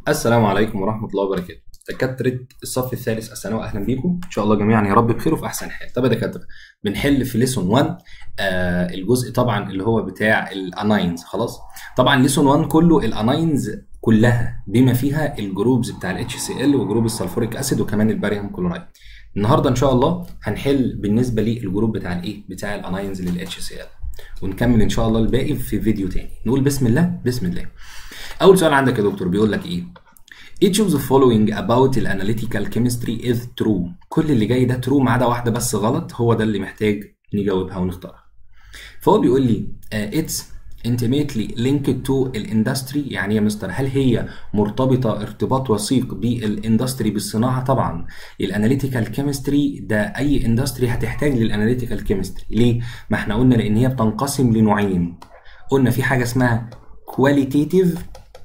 السلام عليكم ورحمة الله وبركاته دكاترة الصف الثالث الثانوي أهلا بيكم إن شاء الله جميعا يا رب بخير وفي أحسن حال طب يا دكاترة بنحل في ليسون 1 آه الجزء طبعا اللي هو بتاع الأناينز خلاص طبعا ليسون 1 كله الأناينز كلها بما فيها الجروبز بتاع الاتش سي ال وجروب السلفوريك اسيد وكمان الباريوم كلورايد النهارده ان شاء الله هنحل بالنسبه للجروب بتاع الايه بتاع الاناينز للاتش سي ال ونكمل ان شاء الله الباقي في فيديو تاني نقول بسم الله بسم الله اول سؤال عندك يا دكتور بيقول لك ايه Each of the following about the analytical chemistry is true. كل اللي جاي ده true ما عدا واحدة بس غلط هو ده اللي محتاج نجاوبها ونختارها. فهو بيقول لي uh, it's intimately linked to الاندستري يعني يا مستر هل هي مرتبطة ارتباط وثيق بالاندستري بالصناعة؟ طبعا الاناليتيكال كيمستري ده اي اندستري هتحتاج للاناليتيكال كيمستري ليه؟ ما احنا قلنا لان هي بتنقسم لنوعين قلنا في حاجة اسمها qualitative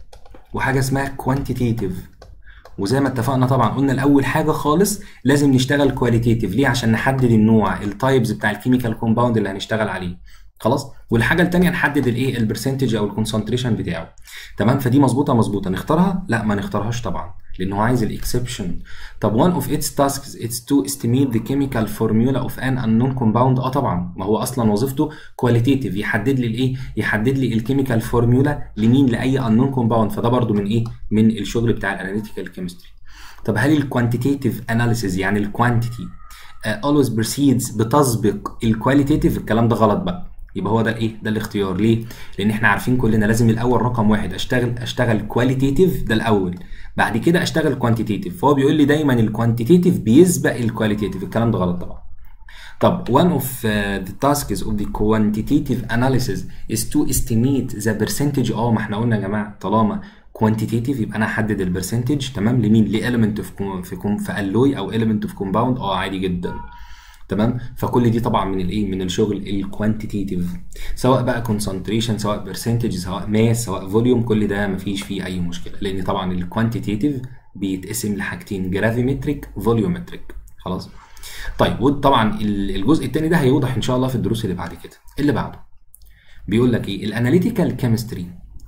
وحاجه اسمها كوانتيتيف وزي ما اتفقنا طبعا قلنا الاول حاجه خالص لازم نشتغل كواليتيف ليه عشان نحدد النوع التايبز بتاع الكيميكال كومباوند اللي هنشتغل عليه خلاص والحاجه الثانيه نحدد الايه البرسنتج او الكونسنتريشن بتاعه تمام فدي مظبوطه مظبوطه نختارها لا ما نختارهاش طبعا لان هو عايز الاكسبشن طب one of its tasks is to estimate the chemical formula of an unknown compound اه طبعا ما هو اصلا وظيفته كواليتيف يحدد لي الايه يحدد لي الكيميكال فورمولا لمين لاي unknown compound فده برضو من ايه من الشغل بتاع الاناليتيكال كيمستري طب هل الكوانتيتيف اناليسيز يعني الكوانتيتي uh, always precedes بتسبق الكواليتيتيف الكلام ده غلط بقى يبقى هو ده الايه ده الاختيار ليه لان احنا عارفين كلنا لازم الاول رقم واحد اشتغل اشتغل كواليتيتيف ده الاول بعد كده اشتغل كوانتيتيف فهو بيقول لي دايما الكوانتيتيف بيسبق الكواليتيتيف الكلام ده غلط طبعا طب one of uh, the tasks of the quantitative analysis is to estimate the percentage اه ما احنا قلنا يا جماعه طالما كوانتيتيف يبقى انا احدد البرسنتج تمام لمين لاليمنت في في في الوي او element اوف كومباوند اه عادي جدا تمام فكل دي طبعا من الايه من الشغل الكوانتيتيف سواء بقى كونسنتريشن سواء برسنتج سواء ماس سواء فوليوم كل ده مفيش فيه اي مشكله لان طبعا الكوانتيتيف بيتقسم لحاجتين جرافيمتريك فوليومتريك خلاص طيب وطبعا الجزء الثاني ده هيوضح ان شاء الله في الدروس اللي بعد كده اللي بعده بيقول لك ايه الاناليتيكال كيمستري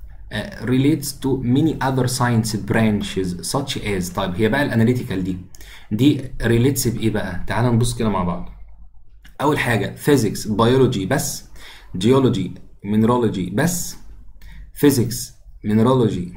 Uh, relates to many other science branches such as طيب هي بقى الاناليتيكال دي دي relates بايه بقى تعال نبص كده مع بعض اول حاجه physics biology بس geology mineralogy بس physics mineralogy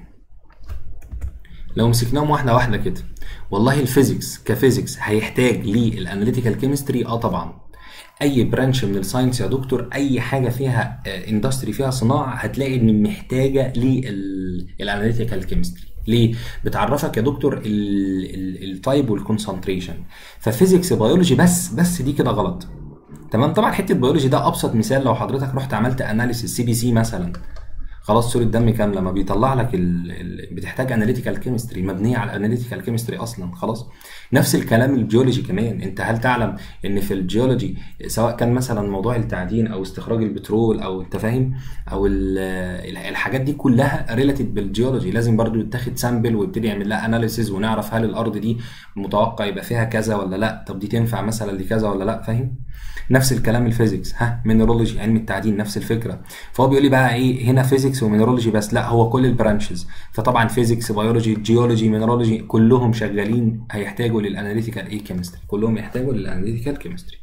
لو مسكناهم واحده واحده كده والله الفيزيكس كفيزيكس هيحتاج للاناليتيكال كيمستري اه طبعا اي برانش من الساينس يا دكتور اي حاجه فيها اندستري فيها صناعه هتلاقي ان محتاجه للاناليتيكال كيمستري ليه بتعرفك يا دكتور التايب والكونسنتريشن ففيزيكس بيولوجي بس بس دي كده غلط تمام طبعا حته بيولوجي ده ابسط مثال لو حضرتك رحت عملت اناليسيس سي بي سي مثلا خلاص صوره دم كامله ما بيطلع لك ال... ال... بتحتاج اناليتيكال كيمستري مبنيه على الاناليتيكال كيمستري اصلا خلاص نفس الكلام الجيولوجي كمان انت هل تعلم ان في الجيولوجي سواء كان مثلا موضوع التعدين او استخراج البترول او انت فاهم او ال... الحاجات دي كلها ريليتد بالجيولوجي لازم برضو يتاخد سامبل ويبتدي يعمل لها اناليسيز ونعرف هل الارض دي متوقع يبقى فيها كذا ولا لا طب دي تنفع مثلا لكذا ولا لا فاهم نفس الكلام الفيزيكس ها مينرولوجي علم التعدين نفس الفكره فهو بيقول لي بقى ايه هنا فيزيكس ومينرولوجي بس لا هو كل البرانشز فطبعا فيزيكس بيولوجي جيولوجي مينرولوجي كلهم شغالين هيحتاجوا للاناليتيكال ايه كيمستري كلهم يحتاجوا للاناليتيكال كيمستري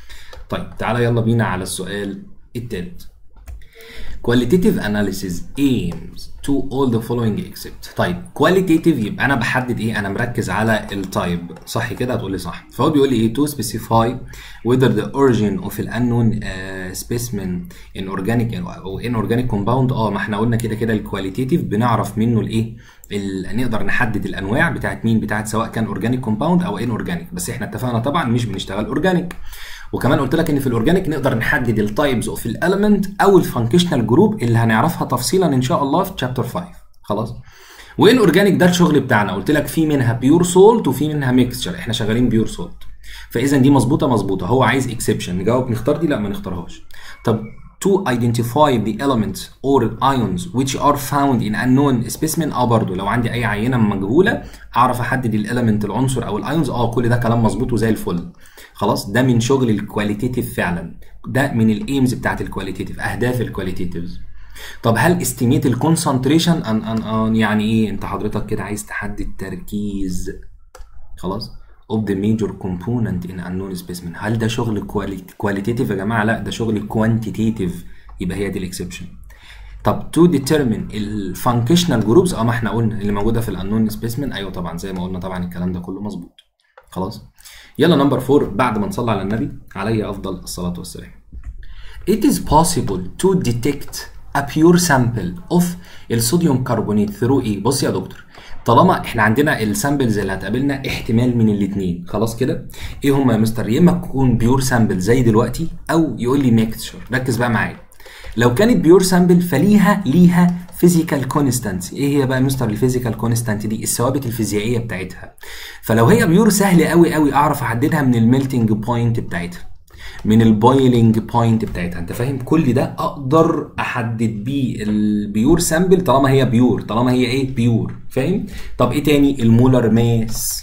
طيب تعالى يلا بينا على السؤال الثالث qualitative analysis aims to all the following except طيب qualitative يبقى انا بحدد ايه انا مركز على التايب صح كده هتقول لي صح فهو بيقول لي ايه to specify whether the origin of an unknown uh, specimen in organic او inorganic compound اه ما احنا قلنا كده كده الكواليتيتيف بنعرف منه الايه نقدر نحدد الانواع بتاعت مين بتاعت سواء كان اورجانيك كومباوند او ان اورجانيك بس احنا اتفقنا طبعا مش بنشتغل اورجانيك وكمان قلت لك ان في الاورجانيك نقدر نحدد التايبز اوف الاليمنت او الفانكشنال جروب اللي هنعرفها تفصيلا ان شاء الله في تشابتر 5 خلاص وايه الاورجانيك ده الشغل بتاعنا قلت لك في منها بيور سولت وفي منها ميكستشر احنا شغالين بيور سولت فاذا دي مظبوطه مظبوطه هو عايز اكسبشن نجاوب نختار دي لا ما نختارهاش طب to identify the elements or ions which are found in unknown specimen اه برضه لو عندي اي عينه مجهوله اعرف احدد الاليمنت العنصر او الايونز اه كل ده كلام مظبوط وزي الفل خلاص ده من شغل الكواليتيتيف فعلا ده من الايمز بتاعت الكواليتيتيف اهداف الكواليتيتيفز طب هل استيميت الكونسنتريشن ان ان ان يعني ايه انت حضرتك كده عايز تحدد تركيز خلاص of the major component in unknown specimen هل ده شغل كواليتيتيف يا جماعه لا ده شغل كوانتيتيف يبقى هي دي الاكسبشن طب تو ديترمين الفانكشنال جروبز اه ما احنا قلنا اللي موجوده في الانون سبيسمن ايوه طبعا زي ما قلنا طبعا الكلام ده كله مظبوط خلاص يلا نمبر 4 بعد ما نصلي على النبي عليه افضل الصلاه والسلام It is possible to detect a pure sample of الصوديوم كربونات through ايه؟ بص يا دكتور طالما احنا عندنا السامبلز اللي هتقابلنا احتمال من الاثنين خلاص كده ايه هما يا مستر يا اما تكون بيور سامبل زي دلوقتي او يقول لي ميكستشر ركز بقى معايا لو كانت بيور سامبل فليها ليها فيزيكال كونستانت ايه هي بقى مستر الفيزيكال كونستانت دي الثوابت الفيزيائيه بتاعتها فلو هي بيور سهل قوي قوي اعرف احددها من الميلتنج بوينت بتاعتها من البويلنج بوينت بتاعتها انت فاهم كل ده اقدر احدد بيه البيور سامبل طالما هي بيور طالما هي ايه بيور فاهم طب ايه تاني المولر ماس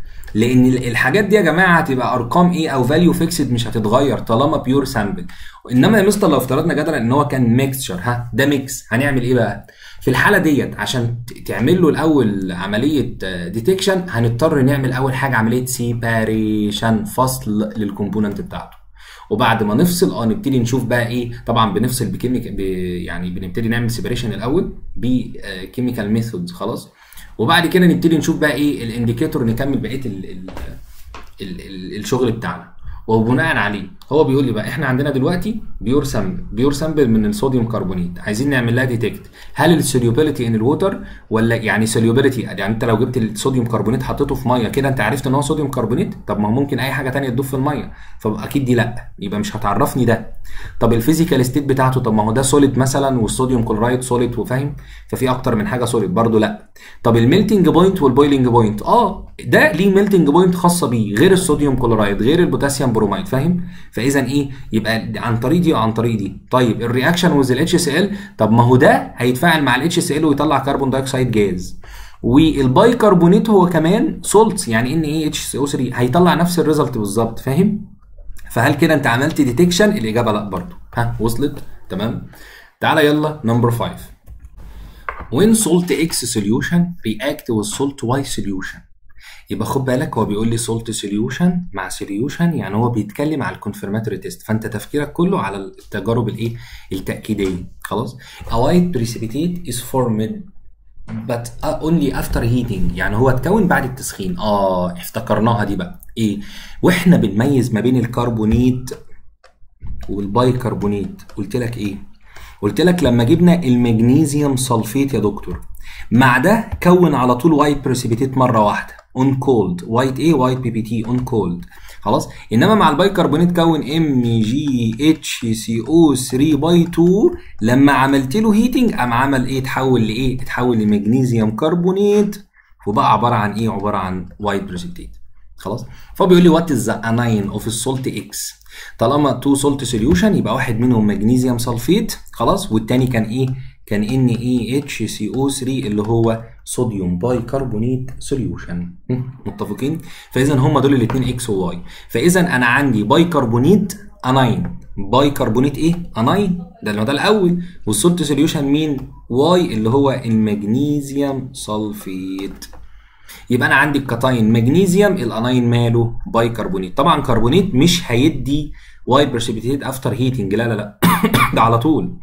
لان الحاجات دي يا جماعه هتبقى ارقام ايه او فاليو فيكسد مش هتتغير طالما بيور سامبل انما يا مستر لو افترضنا جدلا ان هو كان ميكستشر ها ده ميكس هنعمل ايه بقى في الحاله ديت عشان تعمل له الاول عمليه ديتكشن هنضطر نعمل اول حاجه عمليه سيباريشن فصل للكومبوننت بتاعته وبعد ما نفصل اه نبتدي نشوف بقى ايه طبعا بنفصل بكيميكال ب... يعني بنبتدي نعمل سيبريشن الاول بكيميكال ميثودز خلاص وبعد كده نبتدي نشوف بقى ايه الانديكيتور نكمل بقيه ال... ال... ال... ال... الشغل بتاعنا وبناء عليه هو بيقول لي بقى احنا عندنا دلوقتي بيور سامبل بيور سامبل من الصوديوم كربونيت عايزين نعمل لها ديتكت هل السوليوبيليتي ان الووتر ولا يعني سوليوبيليتي يعني انت لو جبت الصوديوم كربونيت حطيته في ميه كده انت عرفت ان هو صوديوم كربونيت طب ما هو ممكن اي حاجه ثانيه تدوب في الميه فاكيد دي لا يبقى مش هتعرفني ده طب الفيزيكال ستيت بتاعته طب ما هو ده سوليد مثلا والصوديوم كلورايد سوليد وفاهم ففي اكتر من حاجه سوليد برضو لا طب الميلتنج بوينت والبويلنج بوينت اه ده ليه ميلتنج بوينت خاصه بيه غير الصوديوم كلورايد غير البوتاسيوم بروميد فاهم فاذا ايه يبقى عن طريق دي وعن طريق دي طيب الرياكشن ويز الاتش سي ال طب ما هو ده هيتفاعل مع الاتش سي ال ويطلع كربون دايوكسيد جاز والبايكربونات هو كمان سولتس يعني ان ايه اتش سي او 3 هيطلع نفس الريزلت بالظبط فاهم فهل كده انت عملت ديتكشن الاجابه لا برضو ها وصلت تمام تعالى يلا نمبر 5 when salt x solution react with salt y solution يبقى خد بالك هو بيقول لي سولت سوليوشن مع سوليوشن يعني هو بيتكلم على الكونفرماتوري تيست فانت تفكيرك كله على التجارب الايه التاكيديه خلاص a white precipitate is formed but only after heating يعني هو اتكون بعد التسخين اه افتكرناها دي بقى ايه واحنا بنميز ما بين الكربونيت والبايكربونيت قلت لك ايه قلت لك لما جبنا المغنيسيوم سلفيت يا دكتور مع ده كون على طول وايت بريسيبيتيت مره واحده اون كولد وايت ايه وايت بي بي تي اون كولد خلاص انما مع البايكربونات كون ام جي اتش سي او 3 باي 2 لما عملت له هيتنج قام عمل ايه اتحول لايه اتحول لمغنيسيوم كربونات وبقى عباره عن ايه عباره عن وايت بريسيبيتيت خلاص فبيقول لي وات از ذا اناين اوف السولت اكس طالما تو سولت سوليوشن يبقى واحد منهم مغنيسيوم سلفيت خلاص والتاني كان ايه كان ان اي اتش سي او 3 اللي هو صوديوم بايكربونات سوليوشن متفقين فاذا هم دول الاثنين اكس وواي فاذا انا عندي بايكربونات اناين بايكربونات ايه اناين ده اللي هو ده الاول والسولت سوليوشن مين واي اللي هو المغنيسيوم سلفيت يبقى انا عندي الكتاين مغنيسيوم الاناين ماله بايكربونات طبعا كربونات مش هيدي واي بريسيبيتيت افتر هيتنج لا لا لا ده على طول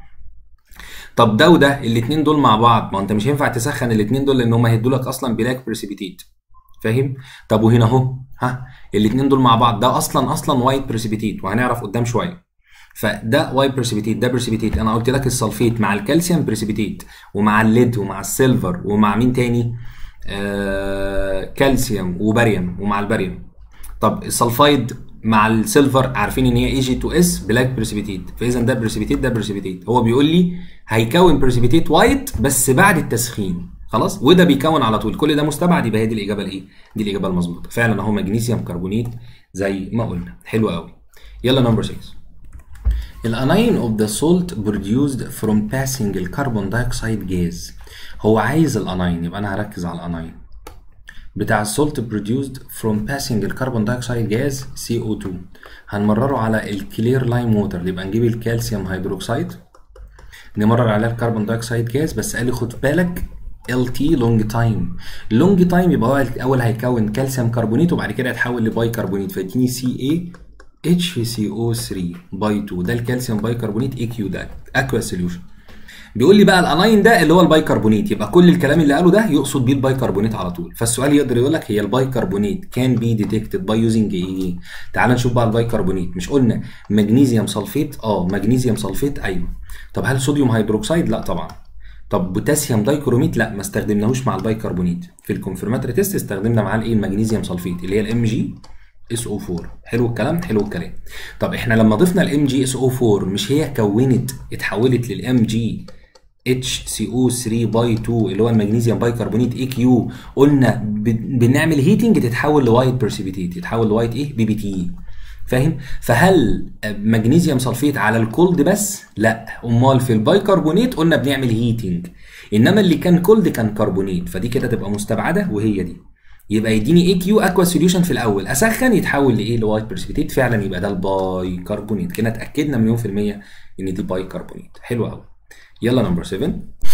طب ده وده الاثنين دول مع بعض ما انت مش هينفع تسخن الاثنين دول لان هم هيدوا لك اصلا بلاك بريسيبيتيت فاهم طب وهنا اهو ها الاثنين دول مع بعض ده اصلا اصلا وايت بريسيبيتيت وهنعرف قدام شويه فده وايت بريسيبيتيت ده بريسيبيتيت انا قلت لك السلفيت مع الكالسيوم بريسيبيتيت ومع الليد ومع السيلفر ومع مين تاني آه كالسيوم وباريوم ومع الباريوم طب السلفايد مع السيلفر عارفين ان هي اي جي 2 اس بلاك بريسيبيتيت فاذا ده بريسيبيتيت ده بريسيبيتيت هو بيقول لي هيكون بريسيبيتيت وايت بس بعد التسخين خلاص وده بيكون على طول كل ده مستبعد يبقى هي دي الاجابه الايه دي الاجابه المظبوطه فعلا اهو مغنيسيوم كربونيت زي ما قلنا حلو قوي يلا نمبر 6 الاناين اوف ذا سولت produced from passing الكربون دايوكسيد جاز هو عايز الاناين يبقى انا هركز على الاناين بتاع السولت produced from passing الكربون دايوكسيد جاز CO2 هنمرره على الكلير لايم ووتر يبقى نجيب الكالسيوم هيدروكسيد نمرر عليها الكربون دايوكسيد جاز بس قال لي خد بالك ال تي لونج تايم لونج تايم يبقى هو الاول هيكون كالسيوم كربونيت وبعد كده يتحول لباي كربونيت فيديني سي اي اتش سي او 3 باي 2 ده الكالسيوم باي كربونيت اي كيو ده اكوا سوليوشن بيقول لي بقى الاناين ده اللي هو البايكربونيت يبقى كل الكلام اللي قاله ده يقصد بيه البايكربونيت على طول فالسؤال يقدر يقول لك هي البايكربونيت كان بي ديتكتد باي يوزنج ايه تعال نشوف بقى البايكربونيت مش قلنا مغنيسيوم سلفيت اه مغنيسيوم سلفيت ايوه طب هل صوديوم هيدروكسيد لا طبعا طب بوتاسيوم دايكروميت لا ما استخدمناهوش مع البايكربونيت في الكونفرماتري تيست استخدمنا معاه الايه المغنيسيوم سلفيت اللي هي الام جي اس او 4 حلو الكلام حلو الكلام طب احنا لما ضفنا الام جي اس او 4 مش هي كونت اتحولت للام جي اتش سي او 3 باي 2 اللي هو المغنيسيوم بايكربونيت اي كيو قلنا ب- بنعمل هيتنج تتحول لوايت برسيبيتيت يتحول لوايت ايه بي بي تي فاهم فهل مغنيسيوم سلفيت على الكولد بس لا امال في البايكربونيت قلنا بنعمل هيتنج انما اللي كان كولد كان كربونيت فدي كده تبقى مستبعده وهي دي يبقى يديني اي كيو اكوا سوليوشن في الاول اسخن يتحول لايه لوايت برسيبيتيت فعلا يبقى ده الباي كربونيت كده اتاكدنا مليون في الميه ان دي باي كربونيت حلو قوي يلا نمبر 7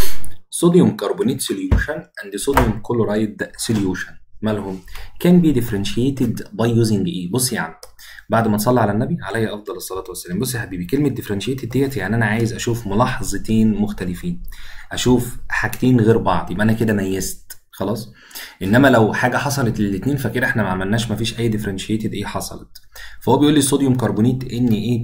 صوديوم كربونيت سوليوشن اند صوديوم كلورايد سوليوشن مالهم كان بي ديفرنشيتد باي يوزنج ايه بص يا عم بعد ما نصلي على النبي عليه افضل الصلاه والسلام بص يا حبيبي كلمه ديفرنشيتد ديت يعني انا عايز اشوف ملاحظتين مختلفين اشوف حاجتين غير بعض يبقى انا كده ميزت خلاص انما لو حاجه حصلت للاثنين فكده احنا ما عملناش ما فيش اي ديفرنشيتد ايه حصلت فهو بيقول لي صوديوم كربونيت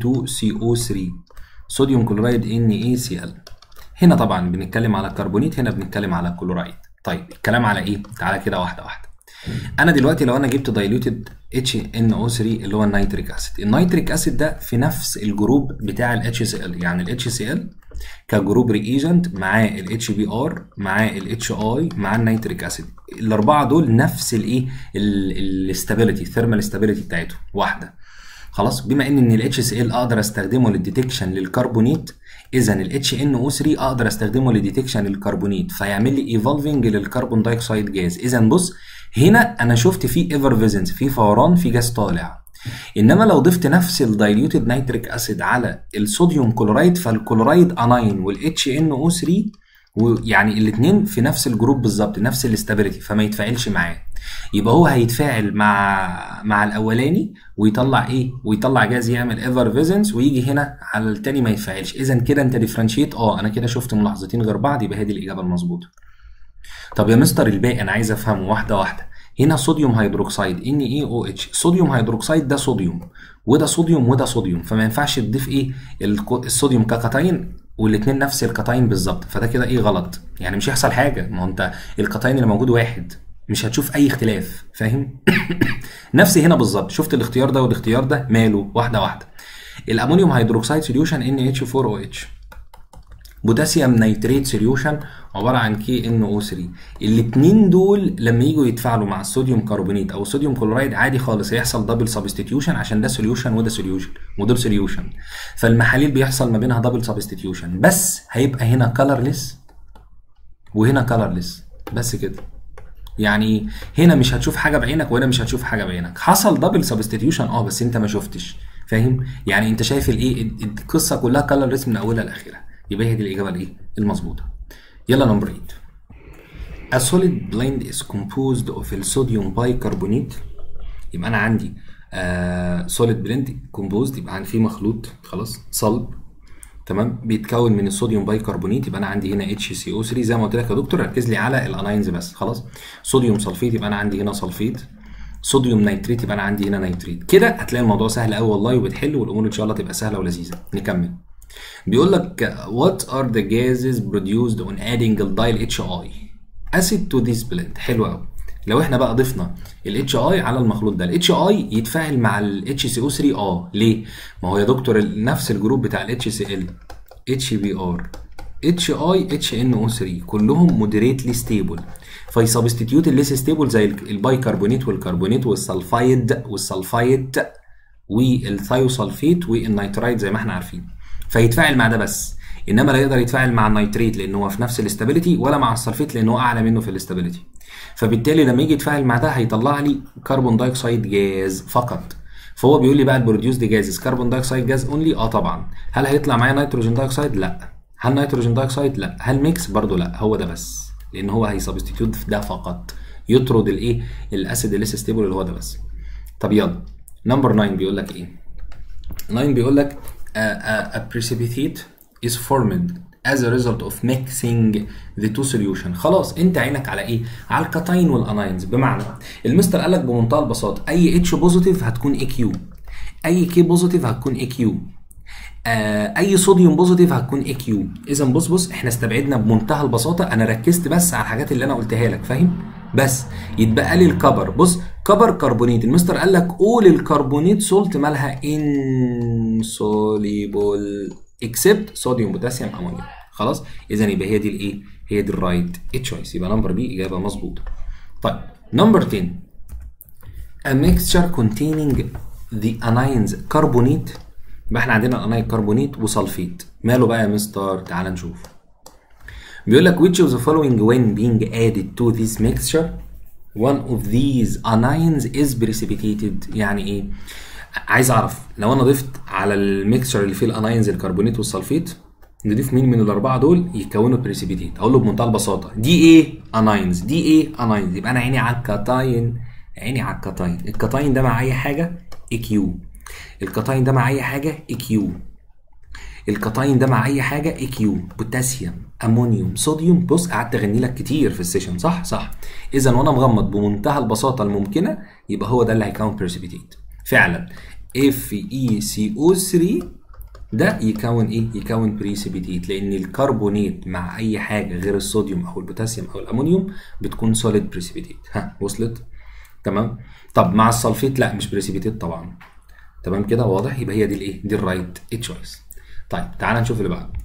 Na2CO3 صوديوم كلورايد NaCl هنا طبعا بنتكلم على الكربونيت هنا بنتكلم على الكلورايد طيب الكلام على ايه تعالى كده واحده واحده انا دلوقتي لو انا جبت دايلوتد HNO3 اللي هو النيتريك اسيد النيتريك اسيد ده في نفس الجروب بتاع ال HCl يعني ال HCl كجروب ريجنت معاه ال HBr معاه ال HI معاه النيتريك اسيد الاربعه دول نفس الايه الاستابيليتي الثيرمال استابيليتي بتاعتهم واحده خلاص بما ان ان ال HCl اقدر استخدمه للديتكشن للكربونيت اذا ال HNO3 اقدر استخدمه للديتكشن للكربونيت فيعمل لي ايفولفنج للكربون دايوكسيد جاز اذا بص هنا انا شفت في ايفرفيزنس في فوران في جاز طالع انما لو ضفت نفس الدايليوتد نيتريك اسيد على الصوديوم كلورايد فالكلورايد اناين والاتش ان او 3 ويعني الاثنين في نفس الجروب بالظبط نفس الاستابيليتي فما يتفاعلش معاه يبقى هو هيتفاعل مع مع الاولاني ويطلع ايه ويطلع جاز يعمل ايفرفيزنس ويجي هنا على التاني ما يتفاعلش اذا كده انت ديفرنشيت اه انا كده شفت ملاحظتين غير بعض يبقى هي دي الاجابه المظبوطه طب يا مستر الباقي انا عايز افهمه واحده واحده هنا صوديوم هيدروكسيد ان اي او اتش صوديوم هيدروكسيد ده صوديوم وده صوديوم وده صوديوم فما ينفعش تضيف ايه الكو- الصوديوم ككتاين والاثنين نفس الكتاين بالظبط فده كده ايه غلط يعني مش هيحصل حاجه ما هو انت الكتاين اللي موجود واحد مش هتشوف اي اختلاف فاهم نفس هنا بالظبط شفت الاختيار ده والاختيار ده ماله واحده واحده الامونيوم هيدروكسيد سوليوشن ان اتش 4 او اتش بوتاسيوم نيتريت سوليوشن عباره عن كي ان او 3 الاثنين دول لما يجوا يتفاعلوا مع الصوديوم كربونيت او الصوديوم كلورايد عادي خالص هيحصل دبل سبستيتيوشن عشان ده سوليوشن وده سوليوشن ودول سوليوشن فالمحاليل بيحصل ما بينها دبل سبستيتيوشن بس هيبقى هنا كلرلس وهنا كلرلس بس كده يعني هنا مش هتشوف حاجه بعينك وهنا مش هتشوف حاجه بعينك حصل دبل سبستيتيوشن اه بس انت ما شفتش فاهم يعني انت شايف الايه القصه كلها كلرلس من اولها لاخرها يبقى هي دي الاجابه الايه المظبوطه يلا نمبر 8 A solid blend is composed of الصوديوم بايكربونيت يبقى انا عندي آه solid blend composed يبقى عندي فيه مخلوط خلاص صلب تمام بيتكون من الصوديوم بايكربونيت يبقى انا عندي هنا HCO3 زي ما قلت لك يا دكتور ركز لي على الاناينز بس خلاص صوديوم سلفيت يبقى انا عندي هنا سلفيت صوديوم نيتريت يبقى انا عندي هنا نيتريت كده هتلاقي الموضوع سهل قوي والله وبتحل والامور ان شاء الله تبقى سهله ولذيذه نكمل بيقول لك what are the gases produced on adding الدايل HI acid to this blend حلو قوي لو احنا بقى ضفنا ال HI على المخلوط ده ال HI يتفاعل مع ال HCO3 اه ليه؟ ما هو يا دكتور ال- نفس الجروب بتاع ال HCl HBr HI HNO3 كلهم مودريتلي ستيبل فيسبستيتيوت الليس ستيبل زي ال- البايكربونيت والكربونيت والسلفايد والسلفايت والثيوسلفيت والنيترايت زي ما احنا عارفين فيتفاعل مع ده بس انما لا يقدر يتفاعل مع النيتريت لان هو في نفس الاستابيليتي ولا مع السلفيت لان هو اعلى منه في الاستابيليتي فبالتالي لما يجي يتفاعل مع ده هيطلع لي كربون دايوكسيد جاز فقط فهو بيقول لي بقى البروديوس دي جازز كربون دايوكسيد جاز اونلي اه طبعا هل هيطلع معايا نيتروجين دايوكسيد لا هل نيتروجين دايوكسيد لا هل ميكس برضو لا هو ده بس لان هو هيسبستيتيوت في ده فقط يطرد الايه الاسيد اللي لسه ستيبل اللي هو ده بس طب يلا نمبر 9 بيقول لك ايه 9 بيقول لك a, a, a precipitate is formed as a result of mixing the two solution خلاص انت عينك على ايه على الكاتاين والاناينز بمعنى المستر قال لك بمنتهى البساطه اي اتش بوزيتيف هتكون اي كيو اي كي بوزيتيف هتكون اي كيو آه اي صوديوم بوزيتيف هتكون اي كيو اذا بص بص احنا استبعدنا بمنتهى البساطه انا ركزت بس على الحاجات اللي انا قلتها لك فاهم بس يتبقى لي الكبر بص كبر كربونيت المستر قال لك قول الكربونيت سولت مالها insoluble اكسبت صوديوم بوتاسيوم امونيوم خلاص اذا يبقى هي دي الايه هي دي الرايت تشويس يبقى نمبر بي اجابه مظبوطه طيب نمبر 10 a mixture containing the anions carbonate يبقى احنا عندنا اناين كربونيت وسلفيت ماله بقى يا مستر تعال نشوف بيقول لك which of the following when being added to this mixture one of these anions is precipitated يعني ايه عايز اعرف لو انا ضفت على الميكسشر اللي فيه الاناينز الكربونيت والسلفيت نضيف مين من الاربعه دول يكونوا بريسيبيتيت اقول له بمنتهى البساطه دي ايه اناينز دي ايه اناينز يبقى انا عيني على الكاتاين عيني على الكاتاين الكاتاين ده مع اي حاجه اي كيو الكاتاين ده مع اي حاجه اي كيو الكاتاين ده مع اي حاجه اي كيو بوتاسيوم امونيوم صوديوم بص قعدت اغني لك كتير في السيشن صح صح اذا وانا مغمض بمنتهى البساطه الممكنه يبقى هو ده اللي هيكون بريسيبيتيت فعلا اف اي سي او 3 ده يكون ايه يكون بريسيبيتيت لان الكربونيت مع اي حاجه غير الصوديوم او البوتاسيوم او الامونيوم بتكون سوليد بريسيبيتيت ها وصلت تمام طب مع السلفيت لا مش بريسيبيتيت طبعا تمام كده واضح يبقى هي دي الايه دي الرايت تشويس طيب تعال نشوف اللي بعده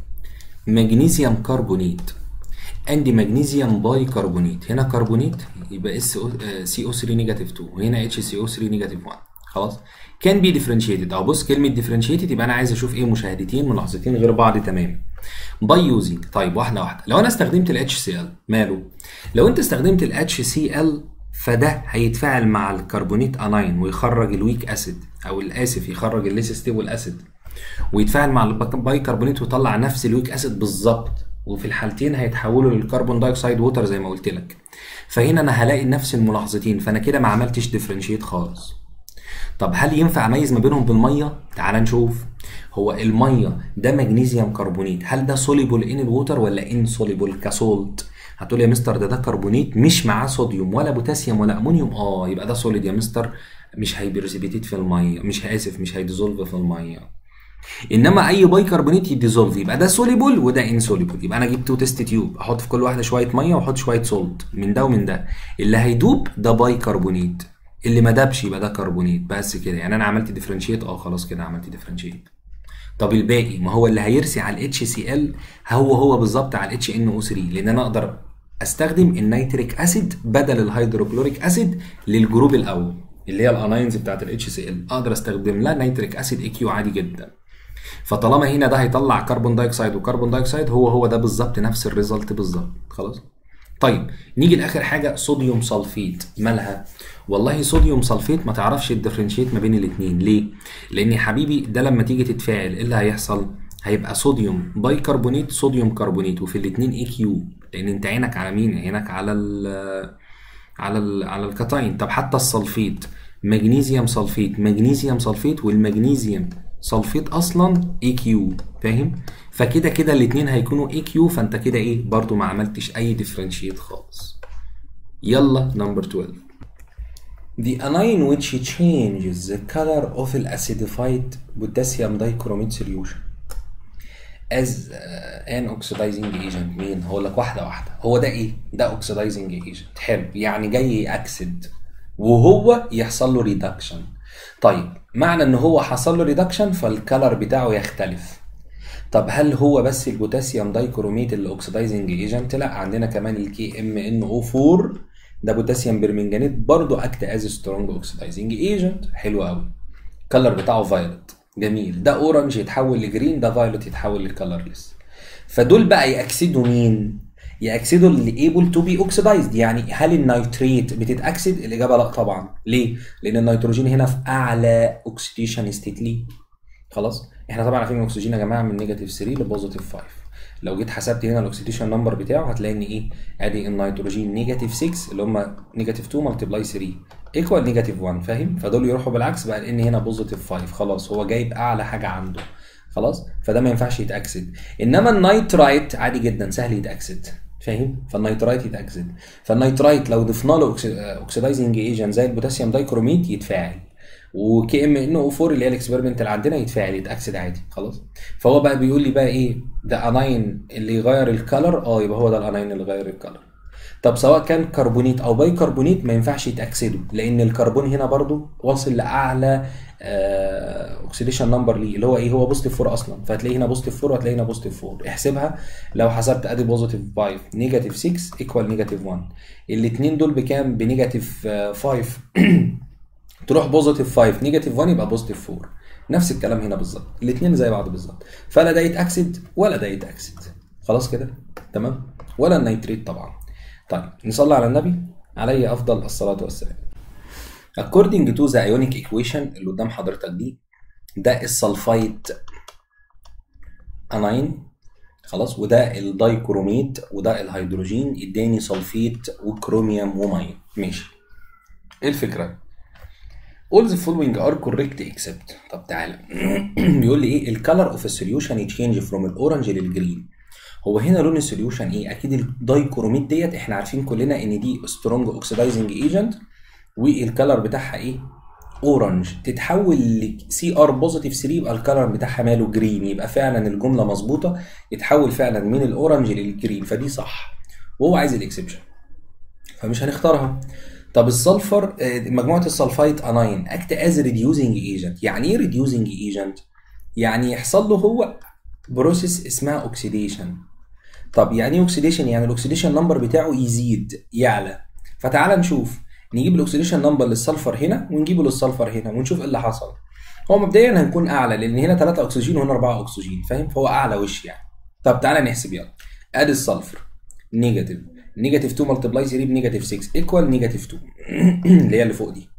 مغنيسيوم كربونيت عندي مغنيسيوم باي كربونيت هنا كربونيت يبقى اس سي او 3 نيجاتيف 2 وهنا اتش سي او 3 نيجاتيف 1 خلاص كان بي ديفرنشيتد او بص كلمه ديفرنشيتد يبقى انا عايز اشوف ايه مشاهدتين ملاحظتين غير بعض تمام باي يوزنج طيب واحده واحده لو انا استخدمت الاتش سي ال ماله لو انت استخدمت الاتش سي ال فده هيتفاعل مع الكربونيت اناين ويخرج الويك اسيد او الاسف يخرج الليس ستيبل اسيد ويتفاعل مع الباي كربونيت ويطلع نفس الويك اسيد بالظبط وفي الحالتين هيتحولوا للكربون دايوكسيد ووتر زي ما قلت لك فهنا انا هلاقي نفس الملاحظتين فانا كده ما عملتش ديفرنشيت خالص طب هل ينفع اميز ما بينهم بالميه تعال نشوف هو الميه ده مغنيسيوم كربونيت هل ده سوليبل ان الووتر ولا ان سوليبل كسولت هتقول يا مستر ده ده كربونيت مش معاه صوديوم ولا بوتاسيوم ولا امونيوم اه يبقى ده سوليد يا مستر مش هيبرسبيتيت في الميه مش اسف مش هيديزولف في الميه انما اي باي كربونيت يديزولف يبقى ده سوليبل وده انسوليبل يبقى انا جبت تو تيست تيوب احط في كل واحده شويه ميه واحط شويه سولت من ده ومن ده اللي هيدوب ده باي كربونيت اللي ما دابش يبقى ده كربونيت بس كده يعني انا عملت ديفرنشيت اه خلاص كده عملت ديفرنشيت طب الباقي ما هو اللي هيرسي على الاتش سي ال هو هو بالظبط على الاتش ان او 3 لان انا اقدر استخدم النيتريك اسيد بدل الهيدروكلوريك اسيد للجروب الاول اللي هي الاناينز بتاعت الاتش سي ال اقدر استخدم لها نيتريك اسيد اي كيو عادي جدا فطالما هنا ده هيطلع كربون دايوكسيد وكربون دايوكسيد هو هو ده بالظبط نفس الريزلت بالظبط خلاص طيب نيجي لاخر حاجه صوديوم سلفيت مالها والله صوديوم سلفيت ما تعرفش الديفرنشيت ما بين الاثنين ليه لان يا حبيبي ده لما تيجي تتفاعل ايه اللي هيحصل هيبقى صوديوم باي كربونيت صوديوم كربونيت وفي الاثنين اي كيو لان انت عينك على مين عينك على ال على ال على الكاتاين طب حتى السلفيت مغنيسيوم سلفيت مغنيسيوم سلفيت والمغنيسيوم سلفيت اصلا اي كيو فاهم فكده كده الاثنين هيكونوا اي كيو فانت كده ايه برضو ما عملتش اي ديفرنشيت خالص يلا نمبر 12 The anion which changes the color of an acidified potassium dichromate solution as uh, an oxidizing agent مين؟ هقول لك واحدة واحدة هو ده ايه؟ ده oxidizing agent حلو يعني جاي يأكسد وهو يحصل له ريدكشن طيب معنى ان هو حصل له ريدكشن فالكلر بتاعه يختلف طب هل هو بس البوتاسيوم دايكروميت اللي اوكسيدايزنج ايجنت لا عندنا كمان الكي ام ان او 4 ده بوتاسيوم برمنجانيت برضه اكت از سترونج اوكسيدايزنج ايجنت حلو قوي الكلر بتاعه فايلوت جميل ده اورنج يتحول لجرين ده فايلوت يتحول لكلرلس فدول بقى ياكسدوا مين ياكسدوا اللي ايبل تو بي اوكسيدايزد يعني هل النيتريت بتتاكسد الاجابه لا طبعا ليه لان النيتروجين هنا في اعلى اوكسيديشن ستيت ليه خلاص احنا طبعا عارفين الاكسجين يا جماعه من نيجاتيف 3 لبوزيتيف 5 لو جيت حسبت هنا الاكسيديشن نمبر بتاعه هتلاقي ان ايه ادي النيتروجين نيجاتيف 6 اللي هم نيجاتيف 2 ملتبلاي 3 ايكوال نيجاتيف 1 فاهم فدول يروحوا بالعكس بقى ان هنا بوزيتيف 5 خلاص هو جايب اعلى حاجه عنده خلاص فده ما ينفعش يتاكسد انما النيترايت عادي جدا سهل يتاكسد فاهم فالنيترايت يتاكسد فالنيترايت لو ضفنا له اوكسيدايزنج ايجنت زي البوتاسيوم دايكروميت يتفاعل وكي ام ان او 4 اللي هي الاكسبيرمنت اللي عندنا يتفاعل يتاكسد عادي خلاص فهو بقى بيقول لي بقى ايه ده اناين اللي يغير الكلر اه يبقى هو ده الاناين اللي يغير الكلر طب سواء كان كربونيت او باي كربونيت ما ينفعش يتاكسدوا لان الكربون هنا برضو واصل لاعلى اوكسيديشن نمبر ليه اللي هو ايه هو بوزيتيف 4 اصلا فهتلاقي هنا بوزيتيف 4 وهتلاقي هنا بوزيتيف 4 احسبها لو حسبت ادي بوزيتيف 5 نيجاتيف 6 ايكوال نيجاتيف 1 الاثنين دول بكام بنيجاتيف 5 تروح بوزيتيف 5 نيجاتيف 1 يبقى بوزيتيف 4 نفس الكلام هنا بالظبط الاثنين زي بعض بالظبط فلا ده يتاكسد ولا ده يتاكسد خلاص كده تمام ولا النيتريت طبعا طيب نصلي على النبي عليه افضل الصلاه والسلام according to the ionic equation اللي قدام حضرتك دي ده السلفايت اناين خلاص وده الدايكروميت وده الهيدروجين اداني سلفيت وكروميوم وميه ماشي ايه الفكره all the following are correct except طب تعالى بيقول لي ايه الكالر اوف السوليوشن يتشينج فروم الاورنج للجرين هو هنا لون السوليوشن ايه اكيد الدايكروميت ديت احنا عارفين كلنا ان دي سترونج اوكسيدايزنج ايجنت والكالر بتاعها ايه اورنج تتحول لسي ار بوزيتيف 3 يبقى الكالر بتاعها ماله جرين يبقى فعلا الجمله مظبوطه يتحول فعلا من الاورنج للجرين فدي صح وهو عايز الاكسبشن فمش هنختارها طب السلفر مجموعه السلفايت اناين اكت از ريديوزنج ايجنت يعني ايه ريديوزنج ايجنت يعني يحصل له هو بروسيس اسمها اوكسيديشن طب يعني ايه اوكسيديشن يعني الاكسيديشن نمبر بتاعه يزيد يعلى فتعال نشوف نجيب الاكسيديشن نمبر للسلفر هنا ونجيبه للسلفر هنا ونشوف ايه اللي حصل هو مبدئيا هنكون اعلى لان هنا 3 اكسجين وهنا 4 اكسجين فاهم فهو اعلى وش يعني طب تعالى نحسب يلا ادي السلفر نيجاتيف نيجاتيف 2 ملتبلاي 3 بنيجاتيف 6 ايكوال نيجاتيف 2 اللي هي اللي فوق دي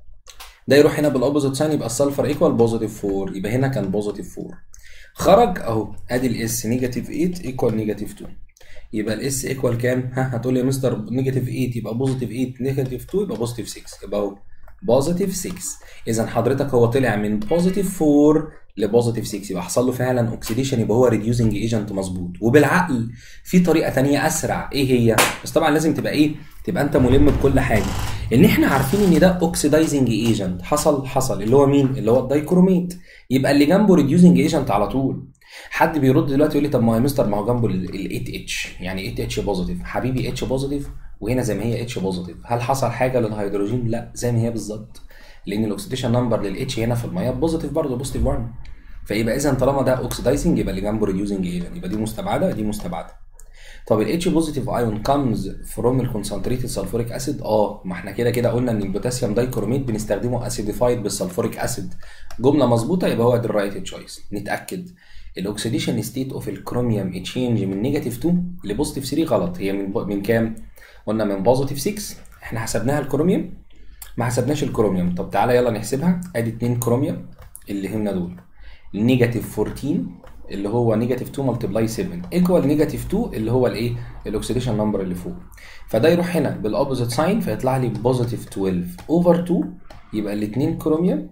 ده يروح هنا بالاوبوزيت ساين يبقى السلفر ايكوال بوزيتيف 4 يبقى هنا كان بوزيتيف 4 خرج اهو ادي الاس نيجاتيف 8 ايكوال نيجاتيف 2 يبقى الاس ايكوال كام؟ ها هتقول لي يا مستر نيجاتيف 8 يبقى بوزيتيف 8 نيجاتيف 2 يبقى بوزيتيف 6 يبقى اهو بوزيتيف 6 اذا حضرتك هو طلع من بوزيتيف 4 لبوزيتيف 6 يبقى حصل له فعلا اوكسيديشن يبقى هو ريديوزنج ايجنت مظبوط وبالعقل في طريقه ثانيه اسرع ايه هي؟ بس طبعا لازم تبقى ايه؟ تبقى انت ملم بكل حاجه ان احنا عارفين ان ده اوكسيدايزنج ايجنت حصل حصل اللي هو مين؟ اللي هو الدايكروميت يبقى اللي جنبه ريديوزنج ايجنت على طول حد بيرد دلوقتي يقول لي طب ما هو يا مستر ما هو جنبه ال 8 اتش يعني 8 اتش بوزيتيف حبيبي اتش بوزيتيف وهنا زي ما هي اتش بوزيتيف هل حصل حاجه للهيدروجين لا زي ما هي بالظبط لان الاكسيديشن نمبر للاتش هنا في الميه بوزيتيف برضه بوزيتيف 1 فيبقى اذا طالما ده اوكسيدايزنج يبقى اللي جنبه ريديوزنج ايجنت يبقى دي مستبعده دي مستبعده طب الاتش بوزيتيف ايون كامز فروم الكونسنتريتد سلفوريك اسيد اه ما احنا كده كده قلنا ان البوتاسيوم دايكروميت بنستخدمه اسيديفايد بالسلفوريك اسيد جمله مظبوطه يبقى هو ده الرايت تشويس نتاكد الاكسيديشن ستيت اوف الكروميوم اتشينج من نيجاتيف 2 لبوزيتيف 3 غلط هي من من كام؟ قلنا من بوزيتيف 6 احنا حسبناها الكروميوم ما حسبناش الكروميوم طب تعالى يلا نحسبها ادي 2 كروميوم اللي هنا دول نيجاتيف 14 اللي هو نيجاتيف 2 ملتبلاي 7 ايكوال نيجاتيف 2 اللي هو الايه؟ الاكسيديشن نمبر اللي فوق فده يروح هنا بالاوبوزيت ساين فيطلع لي بوزيتيف 12 اوفر 2 يبقى الاثنين كروميوم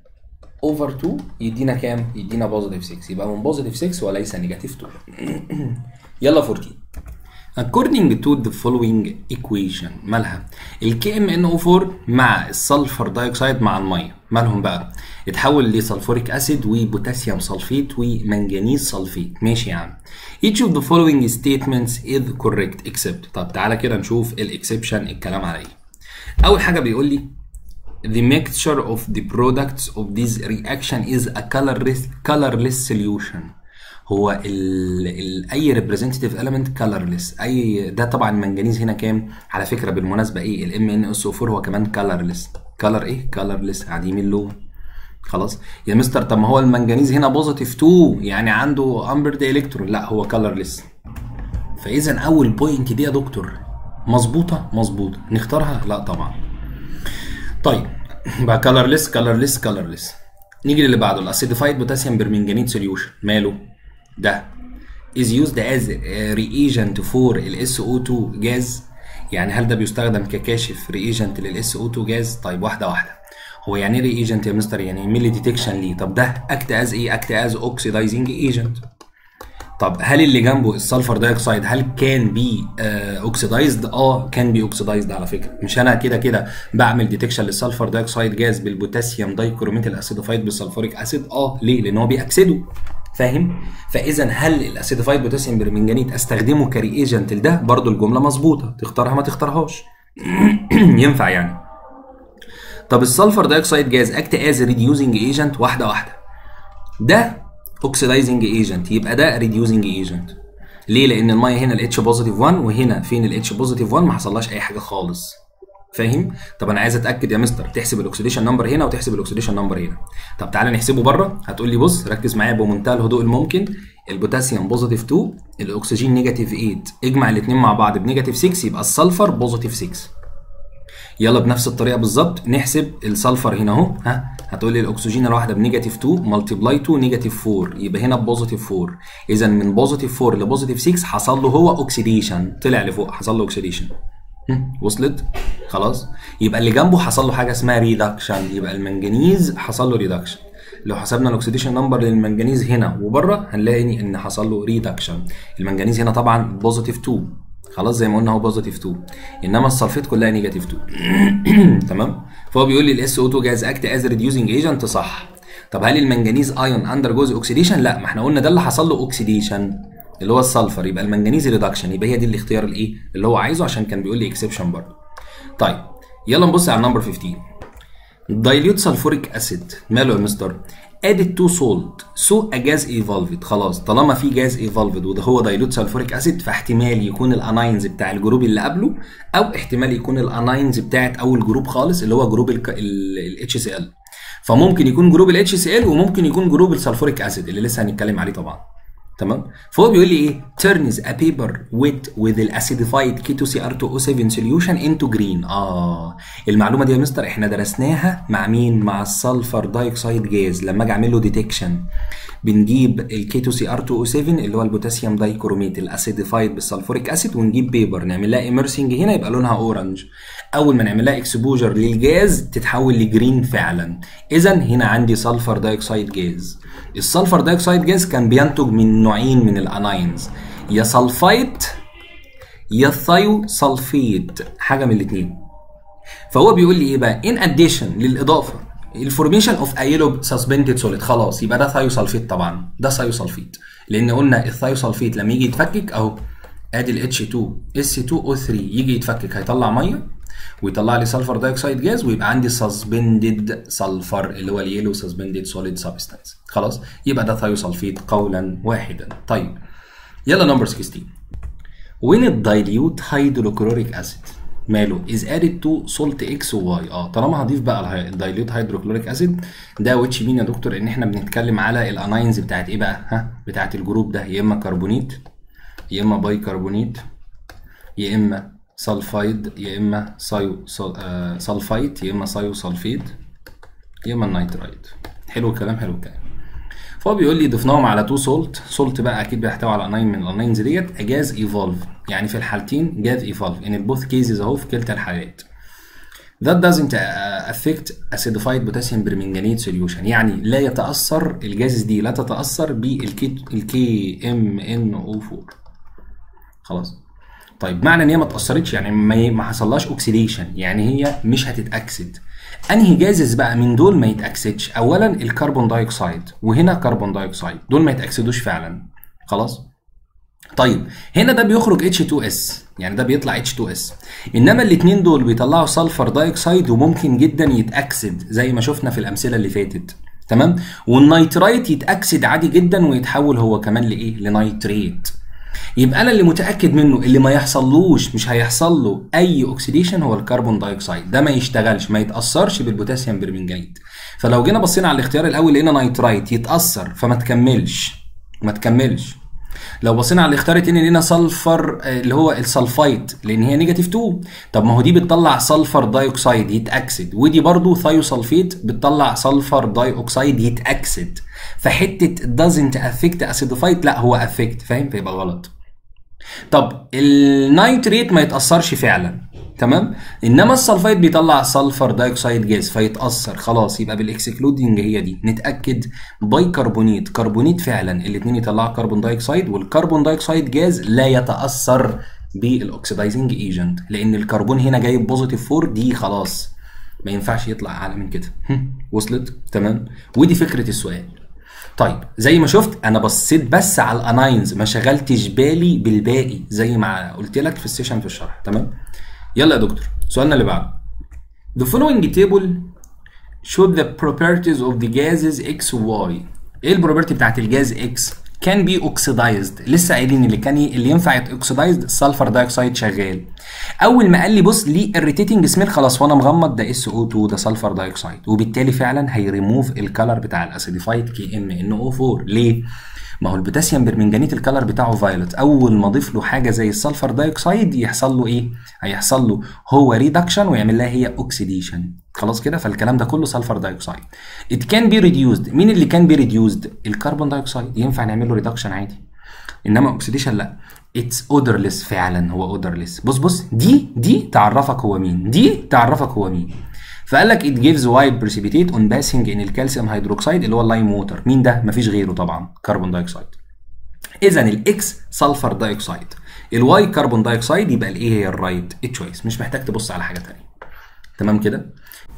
اوفر 2 يدينا كام؟ يدينا بوزيتيف 6 يبقى من بوزيتيف 6 وليس نيجاتيف 2 يلا 14 according to the following equation مالها ال KMNO4 مع السلفر دايوكسيد مع الميه مالهم بقى اتحول لسلفوريك اسيد وبوتاسيوم سلفيت ومنجنيز سلفيت ماشي يا عم each of the following statements is correct except طب تعالى كده نشوف الاكسبشن الكلام على ايه اول حاجه بيقول لي the mixture of the products of this reaction is a colorless colorless solution هو ال ال اي representative element colorless اي ده طبعا المنجنيز هنا كام على فكره بالمناسبه ايه الام ان اس 4 هو كمان colorless color ايه colorless عديم اللون خلاص يا مستر طب ما هو المنجنيز هنا بوزيتيف 2 يعني عنده امبرد الكترون لا هو colorless فاذا اول بوينت دي يا دكتور مظبوطه مظبوطه نختارها لا طبعا طيب بقى colorless colorless colorless نيجي للي بعده الاسيديفايد بوتاسيوم برمنجانيت سوليوشن ماله ده is used as reagent for ال SO2 جاز يعني هل ده بيستخدم ككاشف ريجنت لل SO2 جاز طيب واحده واحده هو يعني ايه ريجنت يا مستر يعني يعمل لي ديتكشن ليه طب ده اكت از ايه اكت از اوكسيدايزنج ايجنت طب هل اللي جنبه السلفر دايوكسيد هل كان بي اوكسيدايزد اه كان بي اوكسيدايزد على فكره مش انا كده كده بعمل ديتكشن للسلفر دايوكسيد جاز بالبوتاسيوم دايكروميت الاسيدوفايد بالسلفوريك اسيد اه ليه لان هو بيأكسده فاهم فاذا هل الاسيدوفايد بوتاسيوم برمنجانيت استخدمه كريجنت لده برضو الجمله مظبوطه تختارها ما تختارهاش ينفع يعني طب السلفر دايوكسيد جاز اكت از ريديوزنج ايجنت واحده واحده ده اوكسيدايزنج ايجنت يبقى ده ريديوزنج ايجنت ليه لان الميه هنا الاتش بوزيتيف 1 وهنا فين الاتش بوزيتيف 1 ما حصلهاش اي حاجه خالص فاهم طب انا عايز اتاكد يا مستر تحسب الاكسيديشن نمبر هنا وتحسب الاكسيديشن نمبر هنا طب تعالى نحسبه بره هتقول لي بص ركز معايا بمنتهى الهدوء الممكن البوتاسيوم بوزيتيف 2 الاكسجين نيجاتيف 8 اجمع الاثنين مع بعض بنيجاتيف 6 يبقى السلفر بوزيتيف 6 يلا بنفس الطريقه بالظبط نحسب السلفر هنا اهو ها هتقول لي الاكسجين الواحده بنيجاتيف 2 ملتبلاي 2 نيجاتيف 4 يبقى هنا بوزيتيف 4 اذا من بوزيتيف 4 لبوزيتيف 6 حصل له هو اوكسيديشن طلع لفوق حصل له اوكسيديشن وصلت خلاص يبقى اللي جنبه حصل له حاجه اسمها ريدكشن يبقى المنجنيز حصل له ريدكشن لو حسبنا الاكسيديشن نمبر للمنجنيز هنا وبره هنلاقي ان حصل له ريدكشن المنجنيز هنا طبعا بوزيتيف 2 خلاص زي ما قلنا هو بوزيتيف 2 انما السلفيت كلها نيجاتيف 2 تمام فهو بيقول لي الاس او 2 جاز اكت از ريديوزنج ايجنت صح طب هل المنجنيز ايون اندر جوز اوكسيديشن لا ما احنا قلنا ده اللي حصل له اوكسيديشن اللي هو السلفر يبقى المنجنيز ريدكشن يبقى هي دي الاختيار الايه اللي هو عايزه عشان كان بيقول لي اكسبشن برضه طيب يلا نبص على النمبر 15 dilute sulfuric acid ماله يا مستر added to salt so a gas evolved خلاص طالما في جاز evolved وده هو dilute sulfuric acid فاحتمال يكون الاناينز بتاع الجروب اللي قبله او احتمال يكون الاناينز بتاعت اول جروب خالص اللي هو جروب ال HCl فممكن يكون جروب ال HCl وممكن يكون جروب السلفوريك اسيد اللي لسه هنتكلم عليه طبعا تمام فهو بيقول لي ايه turns a paper wet with the acidified K2CR2O7 solution into green اه المعلومه دي يا مستر احنا درسناها مع مين مع السلفر دايوكسيد جاز لما اجي اعمل له ديتكشن بنجيب ال K2CR2O7 اللي هو البوتاسيوم دايكروميت الاسيديفايد بالسلفوريك اسيد ونجيب بيبر نعمل لها ايمرسنج هنا يبقى لونها اورنج اول ما نعمل لها اكسبوجر للجاز تتحول لجرين فعلا اذا هنا عندي سلفر دايوكسيد جاز السلفر دايوكسيد جاز كان بينتج من نوعين من الاناينز يا سلفايت يا ثايو سلفيت حاجه من الاثنين فهو بيقول لي ايه بقى ان اديشن للاضافه الفورميشن اوف ايلو سسبندد سوليد خلاص يبقى ده ثايو سلفيت طبعا ده ثايو سلفيت لان قلنا الثايو سلفيت لما يجي يتفكك اهو ادي ال H2 SC2O3 يجي يتفكك هيطلع ميه ويطلع لي سلفر دايوكسيد جاز ويبقى عندي سسبندد سلفر اللي هو اليلو سسبندد سوليد سبستانس خلاص يبقى ده ثايوسلفيت قولا واحدا طيب يلا نمبر 16 when الدايليوت هيدروكلوريك اسيد ماله is added to salt x و y اه طالما هضيف بقى الدايليوت هيدروكلوريك اسيد ده واتش مين يا دكتور ان احنا بنتكلم على الاناينز بتاعت ايه بقى ها بتاعت الجروب ده يا اما كربونيت يا اما باي كربونيت يا اما سلفايد يا اما سايو سلفايت يا اما سايو سلفيد يا اما النيترايت حلو الكلام حلو الكلام فهو بيقول لي ضفناهم على تو سولت سولت بقى اكيد بيحتوي على اناين من الاناينز ديت جاز ايفولف يعني في الحالتين جاز ايفولف ان البوث كيسز اهو في كلتا الحالات That doesn't affect acidified potassium permanganate solution يعني لا يتأثر الجازز دي لا تتأثر بالكي ام ان او 4 خلاص طيب معنى ان هي ما اتأثرتش يعني ما ما حصلهاش اوكسيديشن يعني هي مش هتتأكسد انهي جازز بقى من دول ما يتأكسدش اولا الكربون دايوكسيد وهنا كربون دايوكسيد دول ما يتأكسدوش فعلا خلاص طيب هنا ده بيخرج H2S يعني ده بيطلع H2S انما الاثنين دول بيطلعوا سلفر دايوكسيد وممكن جدا يتأكسد زي ما شفنا في الامثله اللي فاتت تمام والنيترايت يتأكسد عادي جدا ويتحول هو كمان لايه لنيتريت يبقى انا اللي متاكد منه اللي ما يحصلوش مش هيحصل له اي اوكسيديشن هو الكربون دايوكسيد ده ما يشتغلش ما يتاثرش بالبوتاسيوم برمنجانيت فلو جينا بصينا على الاختيار الاول لقينا نيترايت يتاثر فما تكملش ما تكملش لو بصينا على الاختيار التاني لقينا سلفر اللي هو السلفايت لان هي نيجاتيف 2 طب ما هو دي بتطلع سلفر دايوكسيد يتاكسد ودي برضو ثايوسلفيت بتطلع سلفر دايوكسيد يتاكسد فحته doesn't affect acidified لا هو affect فاهم فيبقى غلط طب النايتريت ما يتاثرش فعلا تمام انما السلفايد بيطلع سلفر دايوكسيد جاز فيتاثر خلاص يبقى بالاكسكلودنج هي دي نتاكد بايكربونيت كربونيت فعلا الاثنين يطلعوا كربون دايوكسيد والكربون دايوكسيد جاز لا يتاثر بالاكسدايزنج ايجنت لان الكربون هنا جايب بوزيتيف 4 دي خلاص ما ينفعش يطلع اعلى من كده هم، وصلت تمام ودي فكره السؤال طيب زي ما شفت انا بصيت بس على الاناينز ما شغلتش بالي بالباقي زي ما قلت لك في السيشن في الشرح تمام يلا يا دكتور سؤالنا اللي بعده The following table show the properties of the gases X و Y ايه البروبرتي بتاعت الجاز X can be oxidized لسه قايلين اللي كان ي- اللي ينفع يتوكسيدايزد السلفر دايوكسيد شغال اول ما قال لي بص ليه irritating سميل خلاص وانا مغمض ده SO2 ده سلفر دايوكسيد وبالتالي فعلا هيريموف الكالر بتاع الاسيديفايد كي ام ان او 4 ليه ما هو البوتاسيوم برمنجانيت الكالر بتاعه فايلوت اول ما اضيف له حاجه زي السلفر دايوكسيد يحصل له ايه هيحصل له هو ريدكشن ويعمل لها هي اوكسيديشن خلاص كده فالكلام ده كله سلفر دايوكسيد ات كان بي ريديوزد مين اللي كان بي ريديوزد الكربون دايوكسيد ينفع نعمل له ريدكشن عادي انما اوكسيديشن لا اتس اودرلس فعلا هو اودرلس بص بص دي دي تعرفك هو مين دي تعرفك هو مين فقال لك it gives white precipitate on passing in الكالسيوم هيدروكسيد اللي هو اللايم ووتر مين ده مفيش غيره طبعا كربون دايوكسيد اذا الاكس سلفر دايوكسيد الواي كربون دايوكسيد يبقى الايه هي الرايت تشويس مش محتاج تبص على حاجه ثانيه تمام كده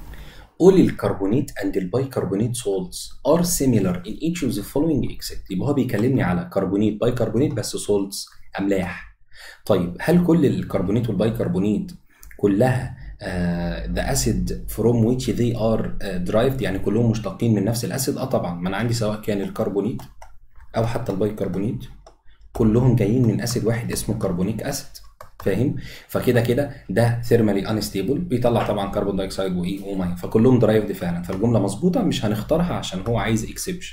All الكربونيت and البايكربونيت salts are similar in each of the following except يبقى هو بيكلمني على كربونيت بايكربونيت بس salts املاح طيب هل كل الكربونيت والبايكربونيت كلها uh, the acid from which they are uh, derived يعني كلهم مشتقين من نفس الاسيد اه طبعا ما انا عندي سواء كان الكربونيت او حتى البايكربونيت كلهم جايين من اسيد واحد اسمه كربونيك اسيد فاهم فكده كده ده ثيرمالي انستيبل بيطلع طبعا كربون دايوكسيد وايه وميه فكلهم درايفد فعلا فالجمله مظبوطه مش هنختارها عشان هو عايز اكسبشن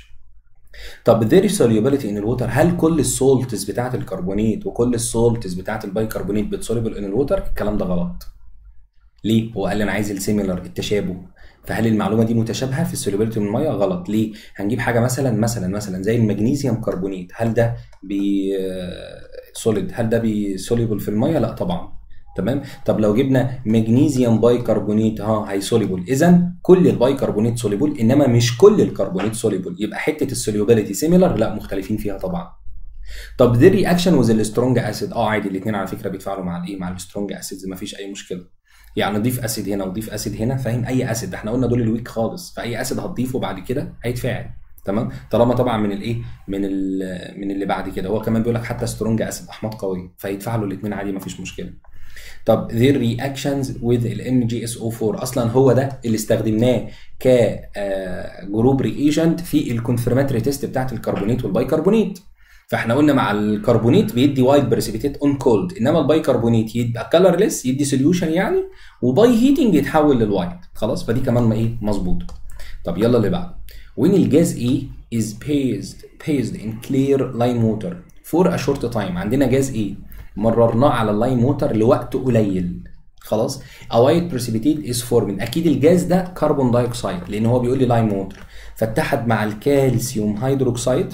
طب there is solubility in الووتر هل كل السولتس بتاعت الكربونيت وكل السولتس بتاعت البايكربونيت بتسوليبل ان الووتر الكلام ده غلط ليه هو قال لي انا عايز السيميلر التشابه فهل المعلومه دي متشابهه في السوليبيليتي من الميه غلط ليه هنجيب حاجه مثلا مثلا مثلا زي المغنيسيوم كربونيت هل ده بي سوليد هل ده بيسوليبل في الميه لا طبعا تمام طب لو جبنا مغنيسيوم بايكربونيت ها هيسوليبل اذا كل البايكربونيت سوليبل انما مش كل الكربونيت سوليبل يبقى حته السوليبيليتي سيميلر لا مختلفين فيها طبعا طب دي رياكشن وذ السترونج اسيد اه عادي الاثنين على فكره بيتفاعلوا مع الايه مع السترونج اسيدز ما فيش اي مشكله يعني ضيف اسيد هنا وضيف اسيد هنا فاهم اي اسيد احنا قلنا دول الويك خالص فاي اسيد هتضيفه بعد كده هيتفاعل تمام طالما طبعا من الايه من من اللي بعد كده هو كمان بيقول لك حتى سترونج اسيد احماض قويه فيتفاعلوا الاثنين عادي مفيش مشكله طب their reactions with ال MgSO4 اصلا هو ده اللي استخدمناه كجروب رياجنت في الكونفرماتري تيست بتاعت الكربونيت والبايكربونيت فاحنا قلنا مع الكربونيت بيدي وايت بريسيبيتيت اون كولد انما البايكربونيت يبقى كلرليس يدي سوليوشن يعني وباي هيتنج يتحول للوايت خلاص فدي كمان ما ايه مظبوطه طب يلا اللي بعده when الجاز A is based based in clear lime water for a short time عندنا جاز A مررناه على اللايم ووتر لوقت قليل خلاص a white precipitate is forming اكيد الجاز ده كربون دايوكسيد لان هو بيقول لي لايم ووتر فاتحد مع الكالسيوم هيدروكسيد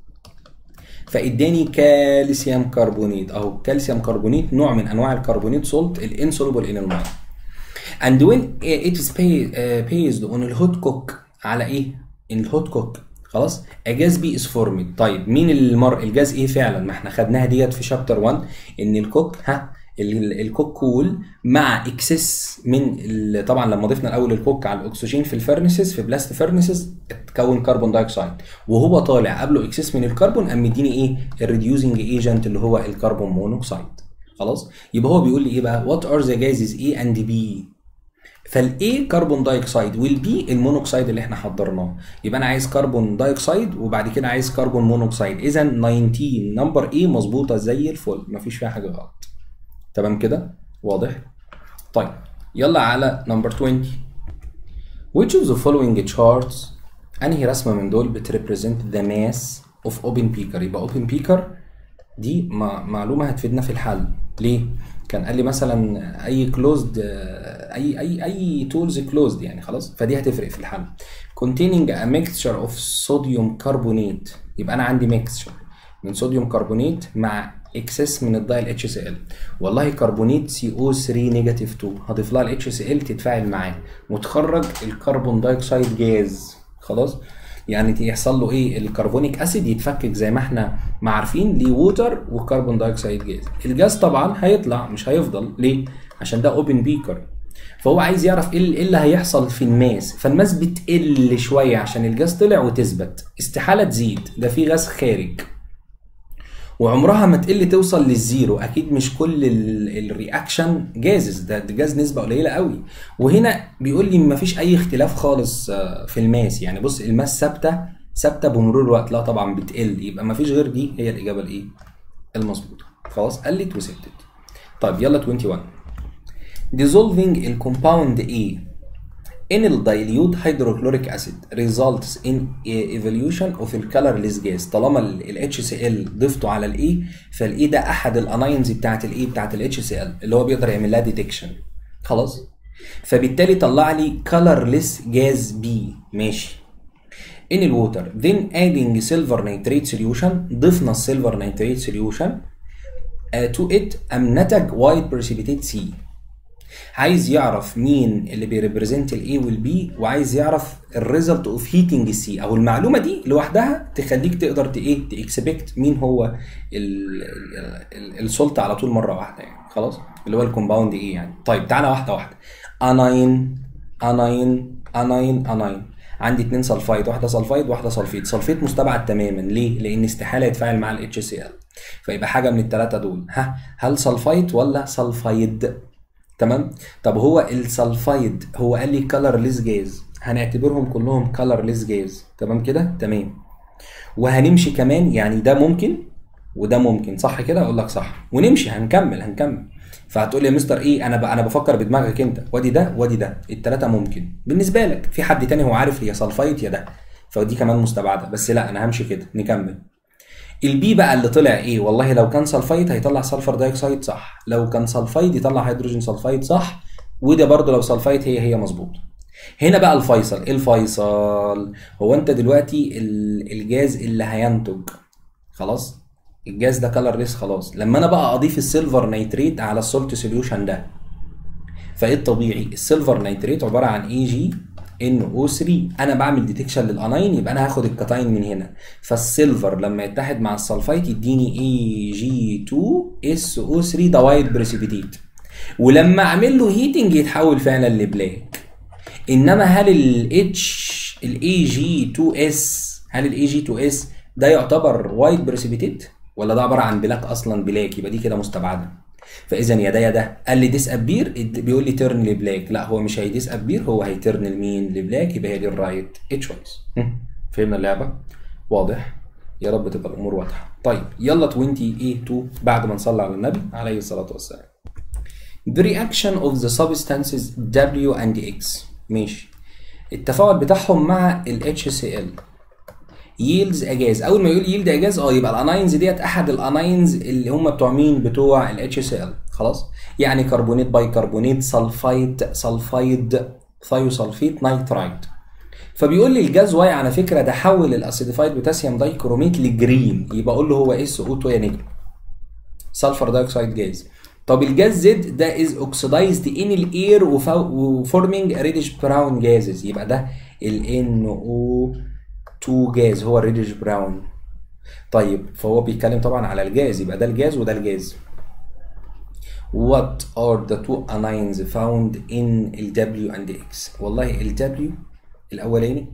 فاداني كالسيوم كربونيت اهو كالسيوم كربونيت نوع من انواع الكربونيت سولت الانسولوبل ان الميه and when it is based on الهوت كوك على ايه الهوت كوك خلاص اجاز بي از فورمد طيب مين المر الجاز ايه فعلا ما احنا خدناها ديت في شابتر 1 ان الكوك ها الكوك كول مع اكسس من طبعا لما ضفنا الاول الكوك على الاكسجين في الفرنسز في بلاست فرنسز اتكون كربون دايوكسيد وهو طالع قبله اكسس من الكربون قام مديني ايه الريديوزنج ايجنت اللي هو الكربون مونوكسيد خلاص يبقى هو بيقول لي ايه بقى وات ار ذا جازز اي اند بي فالاي كربون دايوكسيد والبي المونوكسيد اللي احنا حضرناه يبقى انا عايز كربون دايوكسيد وبعد كده عايز كربون مونوكسيد اذا 19 نمبر اي مظبوطه زي الفل مفيش فيها حاجه غلط تمام كده واضح طيب يلا على نمبر 20 which of the following charts انهي رسمه من دول بتريبريزنت ذا ماس اوف اوبن بيكر يبقى اوبن بيكر دي معلومه هتفيدنا في الحل ليه كان قال لي مثلا اي كلوزد اي اي اي تولز كلوزد يعني خلاص فدي هتفرق في الحل containing a mixture of sodium carbonate يبقى انا عندي mixture من صوديوم كربونات مع اكسس من الدايل اتش سي ال والله كربونات سي او 3 نيجاتيف 2 هضيف لها الاتش سي ال تتفاعل معاه وتخرج الكربون دايوكسيد جاز خلاص يعني يحصل له ايه الكربونيك اسيد يتفكك زي ما احنا ما عارفين ليه ووتر وكربون دايوكسيد جاز الجاز طبعا هيطلع مش هيفضل ليه عشان ده اوبن بيكر فهو عايز يعرف ايه اللي هيحصل في الماس فالماس بتقل شويه عشان الجاز طلع وتثبت استحاله تزيد ده في غاز خارج وعمرها ما تقل توصل للزيرو اكيد مش كل الرياكشن جازز ده, ده جاز نسبه قليله قوي وهنا بيقول لي ما فيش اي اختلاف خالص في الماس يعني بص الماس ثابته ثابته بمرور الوقت لا طبعا بتقل يبقى ما فيش غير دي هي الاجابه الايه المظبوطه خلاص قلت وثبتت طيب يلا 21 dissolving الكومباوند A in the dilute hydrochloric acid results in evolution of the colorless gas طالما ال HCl ضفته على ال A فال A ده احد الاناينز بتاعت ال A بتاعت ال HCl اللي هو بيقدر يعمل لها ديتكشن خلاص فبالتالي طلع لي colorless gas B ماشي in الووتر then adding silver nitrate solution ضفنا السيلفر نيتريت solution uh, to it أم نتج white precipitate C عايز يعرف مين اللي بيريبريزنت الاي والبي وعايز يعرف الريزلت اوف هيتنج السي او المعلومه دي لوحدها تخليك تقدر ت ايه تاكسبكت مين هو السلطه على طول مره واحده يعني خلاص اللي هو الكومباوند ايه يعني طيب تعالى واحده واحده اناين اناين اناين اناين عندي اتنين سلفايد واحده سلفايد واحده سلفيد سلفيد مستبعد تماما ليه لان استحاله يتفاعل مع الاتش سي ال فيبقى حاجه من الثلاثه دول ها هل سلفايد ولا سلفايد تمام طب هو السلفايد هو قال لي كلرليس جاز هنعتبرهم كلهم كلرليس جاز تمام كده تمام وهنمشي كمان يعني ده ممكن وده ممكن صح كده اقول لك صح ونمشي هنكمل هنكمل فهتقول لي يا مستر ايه انا انا بفكر بدماغك انت وادي ده وادي ده الثلاثه ممكن بالنسبه لك في حد تاني هو عارف يا سلفايد يا ده فدي كمان مستبعده بس لا انا همشي كده نكمل البي بقى اللي طلع ايه والله لو كان سلفايد هيطلع سلفر دايوكسيد صح لو كان سلفايد يطلع هيدروجين سلفايد صح وده برضه لو سلفايد هي هي مظبوط هنا بقى الفيصل ايه الفيصل هو انت دلوقتي الجاز اللي هينتج خلاص الجاز ده كلرليس خلاص لما انا بقى اضيف السيلفر نيتريت على السولت سوليوشن ده فايه الطبيعي السيلفر نيتريت عباره عن اي جي ان او 3 انا بعمل ديتكشن للاناين يبقى انا هاخد الكاتاين من هنا فالسيلفر لما يتحد مع السلفايت يديني اي جي 2 اس او 3 ده وايت بريسيبيتيت ولما اعمل له هيتنج يتحول فعلا لبلاك انما هل الاتش الاي جي 2 اس هل الاي جي 2 اس ده يعتبر وايت بريسيبيتيت ولا ده عباره عن بلاك اصلا بلاك يبقى دي كده مستبعده فاذا يا ده يا ده قال لي ديس ابير بيقول لي تيرن لبلاك لا هو مش هيديس ابير هو هيترن لمين لبلاك يبقى هي دي الرايت تشويس فهمنا اللعبه واضح يا رب تبقى الامور واضحه طيب يلا 20 ايه 2 بعد ما نصلي على النبي عليه الصلاه والسلام The reaction of the substances W and X ماشي التفاعل بتاعهم مع ال HCl ييلدز اجاز اول ما يقول ييلد اجاز اه يبقى الاناينز ديت احد الاناينز اللي هم بتوع مين بتوع الاتش سي ال خلاص يعني كربونات باي كربونات سلفايت سلفايد ثايوسلفيت نايترايت فبيقول لي الجاز واي على فكره ده حول الاسيديفايد بوتاسيوم دايكروميت لجرين يبقى اقول له هو اس او 2 يا نجم سلفر دايوكسيد جاز طب الجاز زد ده از اوكسيدايزد ان الاير وفورمينج ريدش براون جازز يبقى ده ال او 2 جاز هو الريدش براون طيب فهو بيتكلم طبعا على الجاز يبقى ده الجاز وده الجاز What are the two anions found in ال W and X والله ال W الأولاني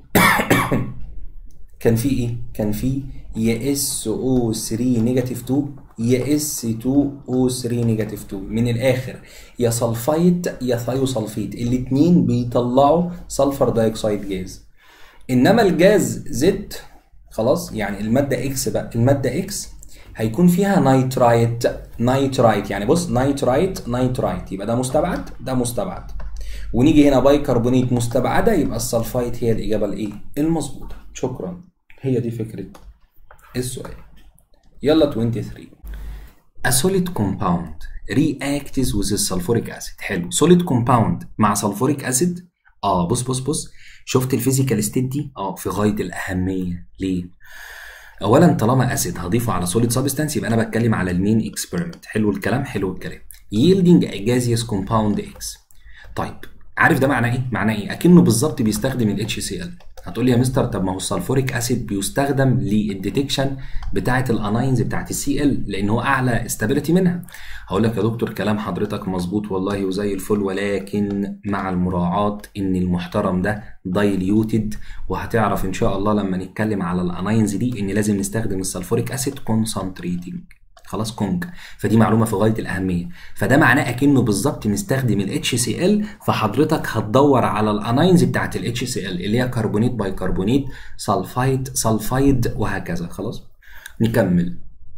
كان فيه إيه؟ كان فيه يا SO3 نيجاتيف 2 يا S2O3 نيجاتيف 2 من الآخر يا سلفايت يا ثايوسلفيت الاتنين بيطلعوا سلفر دايوكسيد جاز انما الجاز زد خلاص يعني الماده اكس بقى الماده اكس هيكون فيها نايترايت نايترايت يعني بص نايترايت نايترايت يبقى ده مستبعد ده مستبعد ونيجي هنا باي كربونيت مستبعده يبقى السلفايت هي الاجابه الايه المظبوطه شكرا هي دي فكره السؤال يلا 23 A solid compound reacts with السلفوريك اسيد حلو سوليد كومباوند مع سلفوريك اسيد اه بص بص بص شفت الفيزيكال ستيت دي اه في غايه الاهميه ليه اولا طالما اسيد هضيفه على سوليد سبستانس يبقى انا بتكلم على المين اكسبيرمنت حلو الكلام حلو الكلام yielding a gaseous compound X طيب عارف ده معناه ايه معناه ايه اكنه بالظبط بيستخدم ال HCl هتقول لي يا مستر طب ما هو السلفوريك اسيد بيستخدم للديتكشن بتاعه الاناينز بتاعه السي ال لان هو اعلى استابيليتي منها هقول لك يا دكتور كلام حضرتك مظبوط والله وزي الفل ولكن مع المراعاه ان المحترم ده دايليوتد وهتعرف ان شاء الله لما نتكلم على الاناينز دي ان لازم نستخدم السلفوريك اسيد كونسنتريتنج خلاص كونج فدي معلومه في غايه الاهميه فده معناه اكنه بالظبط مستخدم ال HCl فحضرتك هتدور على الاناينز بتاعت ال HCl اللي هي كربونيت باي كربونيت سلفايد سلفايد وهكذا خلاص نكمل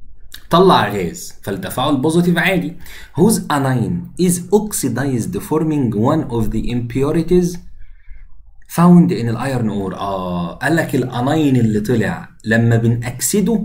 طلع غاز فالتفاعل بوزيتيف عادي whose anion is oxidized forming one of the impurities found in الايرن اور اه قال لك الاناين اللي طلع لما بنأكسده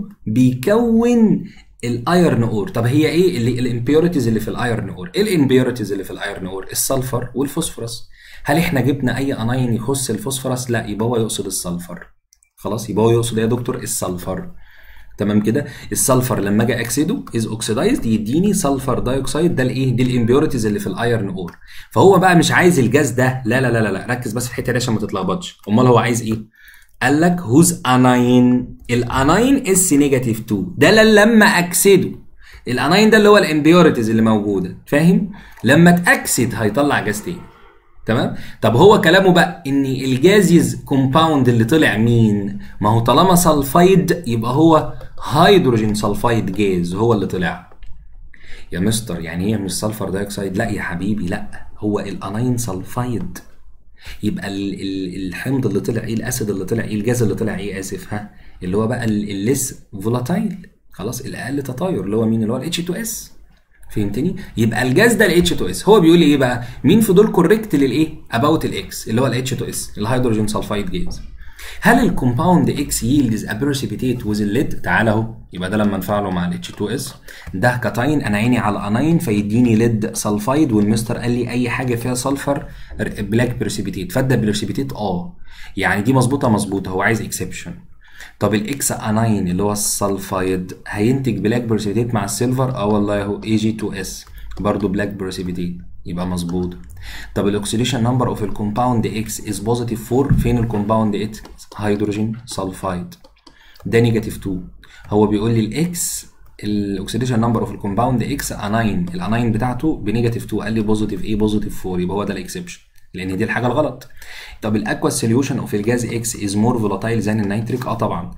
بيكون الايرن اور طب هي ايه اللي الامبيورتيز اللي في الايرن اور ايه الامبيورتيز اللي في الايرن اور السلفر والفوسفورس هل احنا جبنا اي اناين يخص الفوسفورس لا يبقى هو يقصد السلفر خلاص يبقى هو يقصد ايه يا دكتور السلفر تمام كده السلفر لما اجي اكسده از اوكسيدايزد يديني سلفر دايوكسيد ده الايه دي الامبيورتيز اللي في الايرن اور فهو بقى مش عايز الجاز ده لا لا لا لا ركز بس في الحته دي عشان ما تتلخبطش امال هو عايز ايه قال لك هوز اناين الاناين اس نيجاتيف 2 ده لما اكسده الاناين ده اللي هو الامبيورتيز اللي موجوده فاهم لما تاكسد هيطلع جاز تاني تمام طب هو كلامه بقى ان الجازيز كومباوند اللي طلع مين ما هو طالما سلفايد يبقى هو هيدروجين سلفايد جاز هو اللي طلع يا مستر يعني هي مش سلفر دايوكسيد لا يا حبيبي لا هو الاناين سلفايد يبقى ال ال الحمض اللي طلع ايه الاسيد اللي طلع ايه الجاز اللي طلع ايه اسف ها اللي هو بقى الليس فولاتايل خلاص الاقل تطاير اللي هو مين اللي هو الاتش 2 اس فهمتني يبقى الجاز ده الاتش 2 اس هو بيقول لي ايه بقى مين في دول كوريكت للايه اباوت الاكس اللي هو الاتش 2 اس الهيدروجين سلفايد جاز هل الكومباوند اكس ييلدز ا بريسيبيتيت ويز الليد تعالى اهو يبقى ده لما نفعله مع الاتش 2 اس ده كاتاين انا عيني على اناين فيديني ليد سلفايد والمستر قال لي اي حاجه فيها سلفر بلاك بريسيبيتيت فده بريسيبيتيت اه يعني دي مظبوطه مظبوطه هو عايز اكسبشن طب الاكس اناين اللي هو السلفايد هينتج بلاك بريسيبيتيت مع السيلفر اه والله اهو اي جي 2 اس برضه بلاك بريسيبيتيت يبقى مظبوط طب الاكسيديشن نمبر اوف الكومباوند اكس از بوزيتيف 4 فين الكومباوند اكس هيدروجين سلفايد ده نيجاتيف 2 هو بيقول لي الاكس الاكسيديشن نمبر اوف الكومباوند اكس اناين الاناين بتاعته بنيجاتيف 2 قال لي بوزيتيف ايه بوزيتيف 4 يبقى هو ده الاكسبشن لان دي الحاجه الغلط طب الاكوا سوليوشن اوف الجاز اكس از مور فولاتايل ذان النيتريك اه طبعا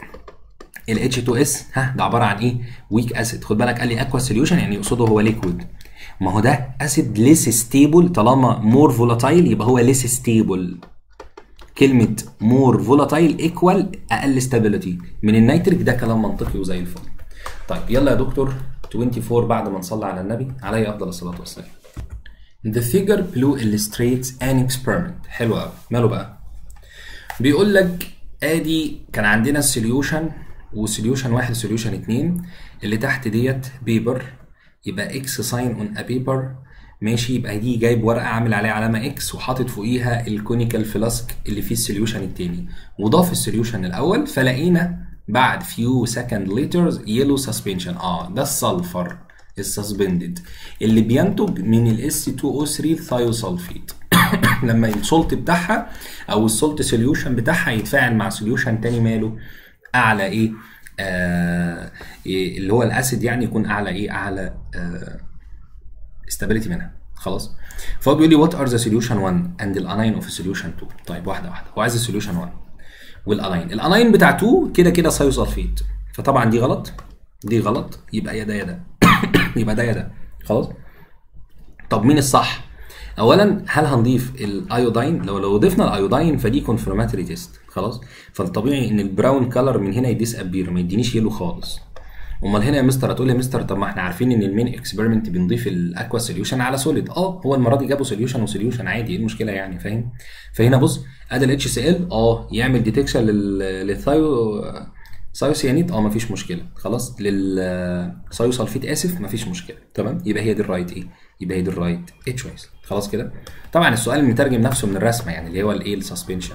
ال H2S ها ده عباره عن ايه؟ ويك اسيد خد بالك قال لي اكوا سوليوشن يعني يقصده هو ليكويد ما هو ده اسيد ليس ستيبل طالما مور فولاتايل يبقى هو ليس ستيبل كلمه مور فولاتايل ايكوال اقل ستابيليتي من النيتريك ده كلام منطقي وزي الفل طيب يلا يا دكتور 24 بعد ما نصلي على النبي عليه افضل الصلاه والسلام The figure below illustrates an experiment حلو قوي ماله بقى بيقول لك ادي كان عندنا السوليوشن وسوليوشن واحد سوليوشن اتنين اللي تحت ديت بيبر يبقى اكس ساين اون ا بيبر ماشي يبقى دي جايب ورقه عامل عليها علامه اكس وحاطط فوقيها الكونيكال فلاسك اللي فيه السوليوشن التاني وضاف السوليوشن الاول فلقينا بعد فيو سكند ليترز يلو سسبنشن اه ده السلفر السسبندد اللي بينتج من الاس 2 او 3 ثايوسلفيت لما السولت بتاعها او السولت سوليوشن بتاعها يتفاعل مع سوليوشن تاني ماله اعلى ايه آه إيه اللي هو الاسيد يعني يكون اعلى ايه اعلى آه استابيليتي منها خلاص فهو بيقول لي وات ار ذا سوليوشن 1 اند الاناين اوف سوليوشن 2 طيب واحده واحده هو عايز السوليوشن 1 والاناين الاناين بتاع 2 كده كده ثايوسلفيت فطبعا دي غلط دي غلط يبقى يا ده يا ده يبقى ده يا ده خلاص طب مين الصح اولا هل هنضيف الايوداين لو لو ضفنا الايوداين فدي كونفرماتوري تيست خلاص فالطبيعي ان البراون كلر من هنا يديس ابير ما يدينيش يلو خالص امال هنا يا مستر هتقول لي يا مستر طب ما احنا عارفين ان المين اكسبيرمنت بنضيف الاكوا سوليوشن على سوليد اه هو المره دي جابوا سوليوشن وسوليوشن عادي ايه المشكله يعني فاهم فهنا بص ادي الاتش سي ال اه يعمل ديتكشن للثايو سايوسيانيت اه مفيش مشكله خلاص للسايوسلفيت اسف مفيش مشكله تمام يبقى هي دي الرايت ايه يبقى هي دي الرايت ايه تشويس خلاص كده طبعا السؤال مترجم نفسه من الرسمه يعني اللي هو الايه السسبنشن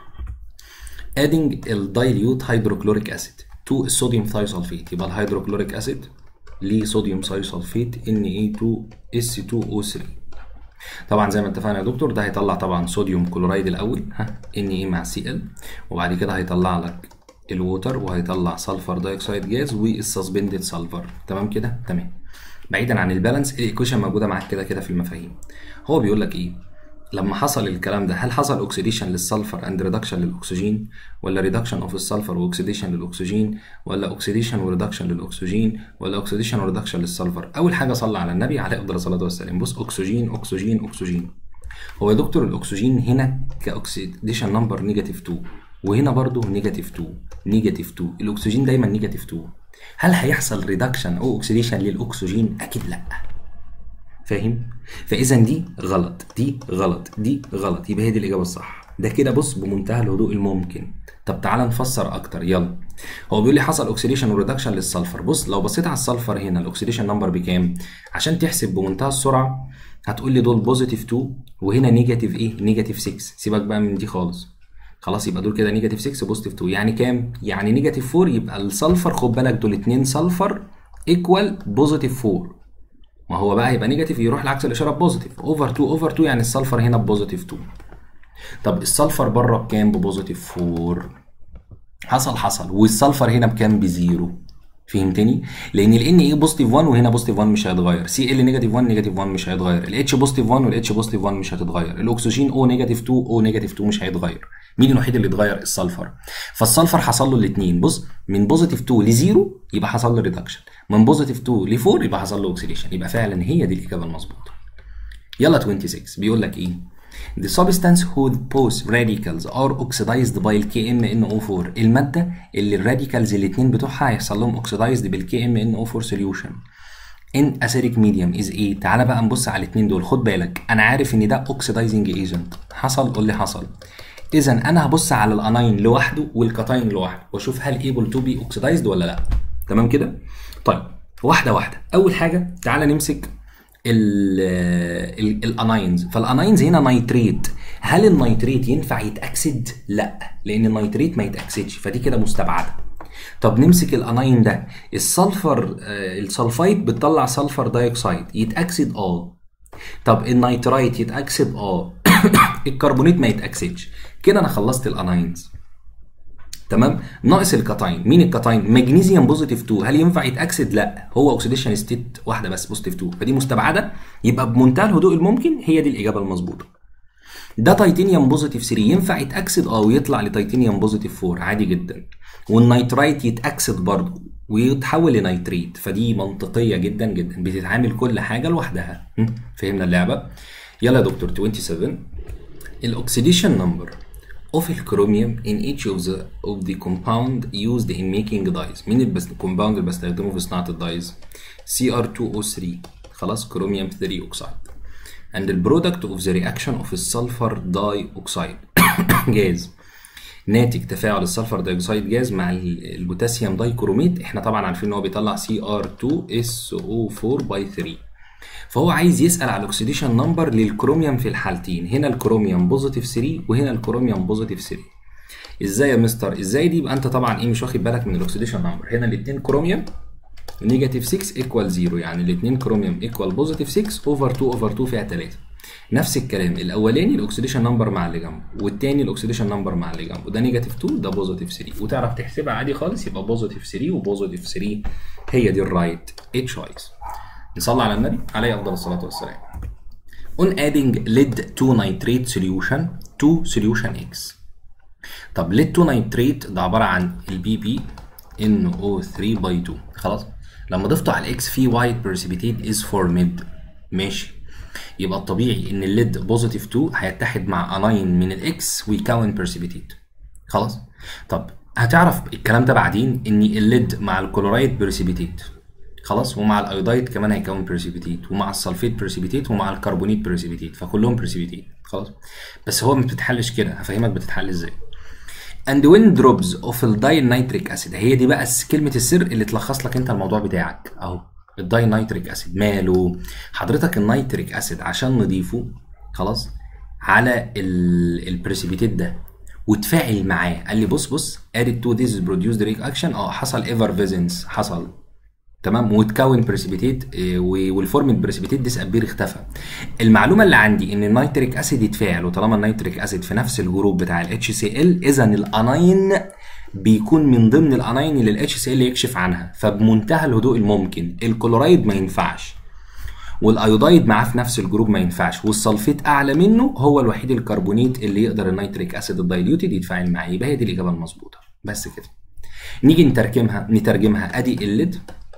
adding الدايليوت هيدروكلوريك اسيد تو الصوديوم ثايوسلفيت يبقى الهيدروكلوريك اسيد ليه صوديوم ثايوسلفيت Na2SC2O3 طبعا زي ما اتفقنا يا دكتور ده هيطلع طبعا صوديوم كلورايد الاول ها Na مع Cl وبعد كده هيطلع لك الووتر وهيطلع سلفر دايوكسيد جاز والسسبندد سلفر تمام كده تمام بعيدا عن البالانس الايكويشن موجوده معاك كده كده في المفاهيم هو بيقول لك ايه لما حصل الكلام ده هل حصل اوكسيديشن للسلفر اند ريدكشن للاكسجين ولا ريدكشن اوف السلفر واكسيديشن للاكسجين ولا اوكسيديشن وريدكشن للاكسجين ولا اوكسيديشن وريدكشن للسلفر اول حاجه صلى على النبي عليه افضل الصلاه والسلام بص اكسجين اكسجين اكسجين هو يا دكتور الاكسجين هنا كاكسيديشن نمبر نيجاتيف 2 وهنا برضه نيجاتيف 2 نيجاتيف 2 الاكسجين دايما نيجاتيف 2 هل هيحصل ريدكشن او اوكسيديشن للاكسجين اكيد لا فاهم فاذا دي غلط دي غلط دي غلط يبقى هي دي الاجابه الصح ده كده بص بمنتهى الهدوء الممكن طب تعالى نفسر اكتر يلا هو بيقول لي حصل اوكسيديشن وريدكشن للسلفر بص لو بصيت على السلفر هنا الاكسيديشن نمبر بكام عشان تحسب بمنتهى السرعه هتقول لي دول بوزيتيف 2 وهنا نيجاتيف ايه نيجاتيف 6 سيبك بقى من دي خالص خلاص يبقى دول كده نيجاتيف 6 بوزيتيف 2 يعني كام يعني نيجاتيف 4 يبقى السلفر خد بالك دول اتنين سلفر ايكوال بوزيتيف 4 ما هو بقى هيبقى نيجاتيف يروح لعكس الاشاره بوزيتيف اوفر 2 اوفر 2 يعني السلفر هنا بوزيتيف 2 طب السلفر بره بكام ببوزيتيف 4 حصل حصل والسلفر هنا بكام بزيرو فهمتني؟ لان ال ان ايه بوزيتيف 1 وهنا بوزيتيف 1 مش هيتغير، سي ال نيجاتيف 1 نيجاتيف 1 مش هيتغير، الاتش بوزيتيف 1 والاتش بوزيتيف 1 مش هتتغير، الاكسجين او نيجاتيف 2 او نيجاتيف 2 مش هيتغير. مين الوحيد اللي اتغير؟ السلفر. فالسلفر حصل له الاثنين بص من بوزيتيف 2 لزيرو يبقى حصل له ريدكشن، من بوزيتيف 2 ل 4 يبقى حصل له اوكسيديشن، يبقى فعلا هي دي الاجابه المظبوطه. يلا 26 بيقول لك ايه؟ The substance whose both radicals are oxidized by KMNO4 المادة اللي الراديكالز الاتنين بتوعها هيحصل لهم oxidized بال KMNO4 solution in acidic medium is ايه؟ تعالى بقى نبص على الاتنين دول خد بالك انا عارف ان ده oxidizing agent حصل قول لي حصل اذا انا هبص على الاناين لوحده والكاتاين لوحده واشوف هل able to be oxidized ولا لا تمام كده؟ طيب واحدة واحدة اول حاجة تعالى نمسك الاناينز فالاناينز هنا نيتريت هل النيتريت ينفع يتاكسد لا لان النيتريت ما يتاكسدش فدي كده مستبعده طب نمسك الاناين ده السلفر آه السلفايت بتطلع سلفر دايوكسيد يتاكسد اه طب النيترايت يتاكسد اه الكربونات ما يتاكسدش كده انا خلصت الاناينز تمام ناقص الكاتاين مين الكاتاين مغنيسيوم بوزيتيف 2 هل ينفع يتاكسد لا هو اوكسيديشن ستيت واحده بس بوزيتيف 2 فدي مستبعده يبقى بمنتهى الهدوء الممكن هي دي الاجابه المظبوطه ده تيتانيوم بوزيتيف 3 ينفع يتاكسد اه ويطلع لتيتانيوم بوزيتيف 4 عادي جدا والنيترايت يتاكسد برضه ويتحول لنيتريت فدي منطقيه جدا جدا بتتعامل كل حاجه لوحدها فهمنا اللعبه يلا يا دكتور 27 الاكسيديشن نمبر of الكروميوم in each of the of the compound used in making dyes مين البس الكومباوند اللي بستخدمه في صناعة الدايز CR2O3 خلاص كروميوم 3 اوكسايد and the product of the reaction of السلفر dioxide جاز ناتج تفاعل السلفر دايوكسيد جاز مع البوتاسيوم دايكروميت احنا طبعا عارفين ان هو بيطلع CR2SO4 باي 3 فهو عايز يسال على الاكسيديشن نمبر للكروميوم في الحالتين هنا الكروميوم بوزيتيف 3 وهنا الكروميوم بوزيتيف 3 ازاي يا مستر ازاي دي يبقى انت طبعا ايه مش واخد بالك من الاكسيديشن نمبر هنا الاثنين كروميوم نيجاتيف 6 ايكوال 0 يعني الاثنين كروميوم ايكوال بوزيتيف 6 اوفر 2 اوفر 2 فيها 3 نفس الكلام الاولاني الاكسيديشن نمبر مع اللي جنبه والتاني الاكسيديشن نمبر مع اللي جنبه ده نيجاتيف 2 ده بوزيتيف 3 وتعرف تحسبها عادي خالص يبقى بوزيتيف 3 وبوزيتيف 3 هي دي الرايت تشويس نصلي على النبي عليه افضل الصلاه والسلام on adding lead to nitrate solution to solution X طب lead to nitrate ده عباره عن البي بي NO3 باي 2 خلاص لما ضفته على الاكس في white precipitate is formed ماشي يبقى الطبيعي ان الليد بوزيتيف 2 هيتحد مع اناين من الاكس ويكون برسيبيتيت خلاص طب هتعرف الكلام ده بعدين ان الليد مع الكلورايد برسيبيتيت خلاص ومع الايودايد كمان هيكون برسيبيتيت ومع السلفيت برسيبيتيت ومع الكربونيت برسيبيتيت فكلهم برسيبيتيت خلاص بس هو ما بتتحلش كده هفهمك بتتحل ازاي and when drops of الداين نيتريك اسيد هي دي بقى الس- كلمه السر اللي تلخص لك انت الموضوع بتاعك اهو الداين نيتريك اسيد ماله حضرتك النيتريك اسيد عشان نضيفه خلاص على البريسيبيتيت ده وتفاعل معاه قال لي بص بص added to this produced reaction اه حصل effervescence حصل تمام وتكون بريسيبيتيت والفورم البريسيبيتيت ديسابير اختفى المعلومه اللي عندي ان النيتريك اسيد يتفاعل وطالما النيتريك اسيد في نفس الجروب بتاع الاتش سي ال اذا الاناين بيكون من ضمن الاناين اللي الاتش سي ال يكشف عنها فبمنتهى الهدوء الممكن الكلورايد ما ينفعش والايودايد معاه في نفس الجروب ما ينفعش والسلفيت اعلى منه هو الوحيد الكربونيت اللي يقدر النيتريك اسيد الدايليوتد يتفاعل معاه يبقى هي دي الاجابه المظبوطه بس كده نيجي نترجمها نترجمها ادي الليد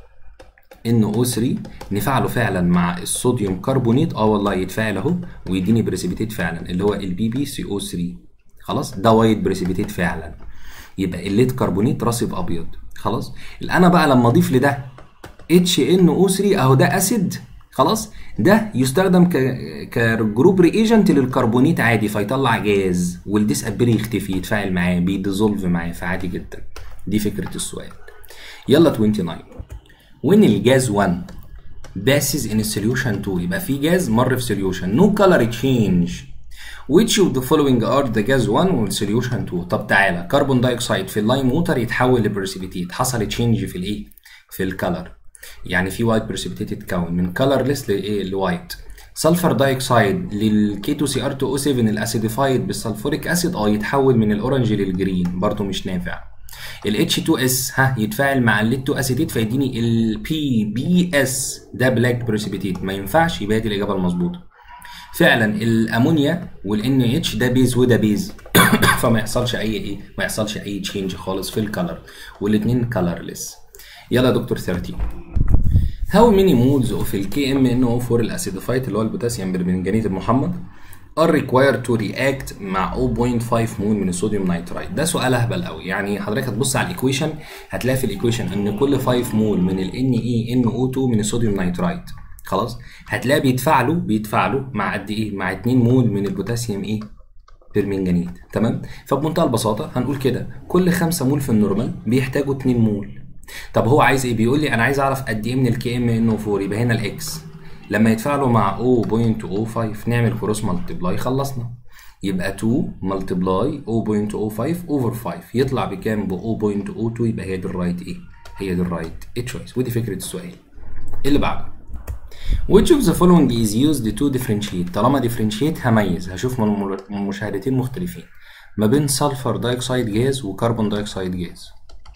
NO3 نفعله فعلا مع الصوديوم كربونيت اه والله يتفاعل اهو ويديني بريسيبيتيت فعلا اللي هو البي بي سي او 3 خلاص ده وايت بريسيبيتيت فعلا يبقى الليد كربونيت راسب ابيض خلاص انا بقى لما اضيف لده اتش ان او 3 اهو ده اسيد خلاص ده يستخدم ك كجروب ريجنت للكربونيت عادي فيطلع جاز والديس ابيري يختفي يتفاعل معاه بيديزولف معاه فعادي جدا دي فكره السؤال يلا 29 when الجاز 1 passes in solution 2 يبقى في جاز مر في solution no color change which of the following are the gas 1 وال solution 2 طب تعالى كربون دايوكسيد في اللايم ووتر يتحول لبرسيبيتيت حصل تشينج في الايه في الكلر يعني في وايت برسيبيتيت اتكون من كلرلس لايه لوايت سلفر دايوكسيد للكيتو سي ار 2 او 7 الاسيديفايد بالسلفوريك اسيد اه يتحول من الاورنج للجرين برضه مش نافع ال H2S ها يتفاعل مع الليد 2 اسيتيت فيديني ال PBS ده بلاك بريسيبيتيت ما ينفعش يبقى دي الاجابه المظبوطه فعلا الامونيا وال NH ده بيز وده بيز فما يحصلش اي ايه ما يحصلش اي تشينج خالص في الكلر والاثنين كلرلس يلا يا دكتور 30 How many moles of ال KMNO4 الاسيديفايت اللي هو البوتاسيوم برمنجانيت المحمض are required to react مع 0.5 مول من الصوديوم نيترايت ده سؤال اهبل قوي يعني حضرتك هتبص على الايكويشن هتلاقي في الايكويشن ان كل 5 مول من ال NeNO2 من الصوديوم نيترايت خلاص هتلاقي بيتفاعلوا بيتفاعلوا مع قد ايه مع 2 مول من البوتاسيوم ايه بيرمنجانيت تمام فبمنتهى البساطه هنقول كده كل 5 مول في النورمال بيحتاجوا 2 مول طب هو عايز ايه بيقول لي انا عايز اعرف قد ايه من الكي ام ان 4 يبقى هنا الاكس لما يتفاعلوا مع 0.05 نعمل كروس مالتبلاي خلصنا يبقى 2 مالتبلاي 0.05 اوفر 5 يطلع بكام ب 0.02 يبقى هي دي الرايت ايه هي دي الرايت تشويس ودي فكره السؤال اللي بعده which of the following is used to differentiate طالما differentiate هميز هشوف من من مشاهدتين مختلفين ما بين سلفر دايوكسيد جاز وكربون دايوكسيد جاز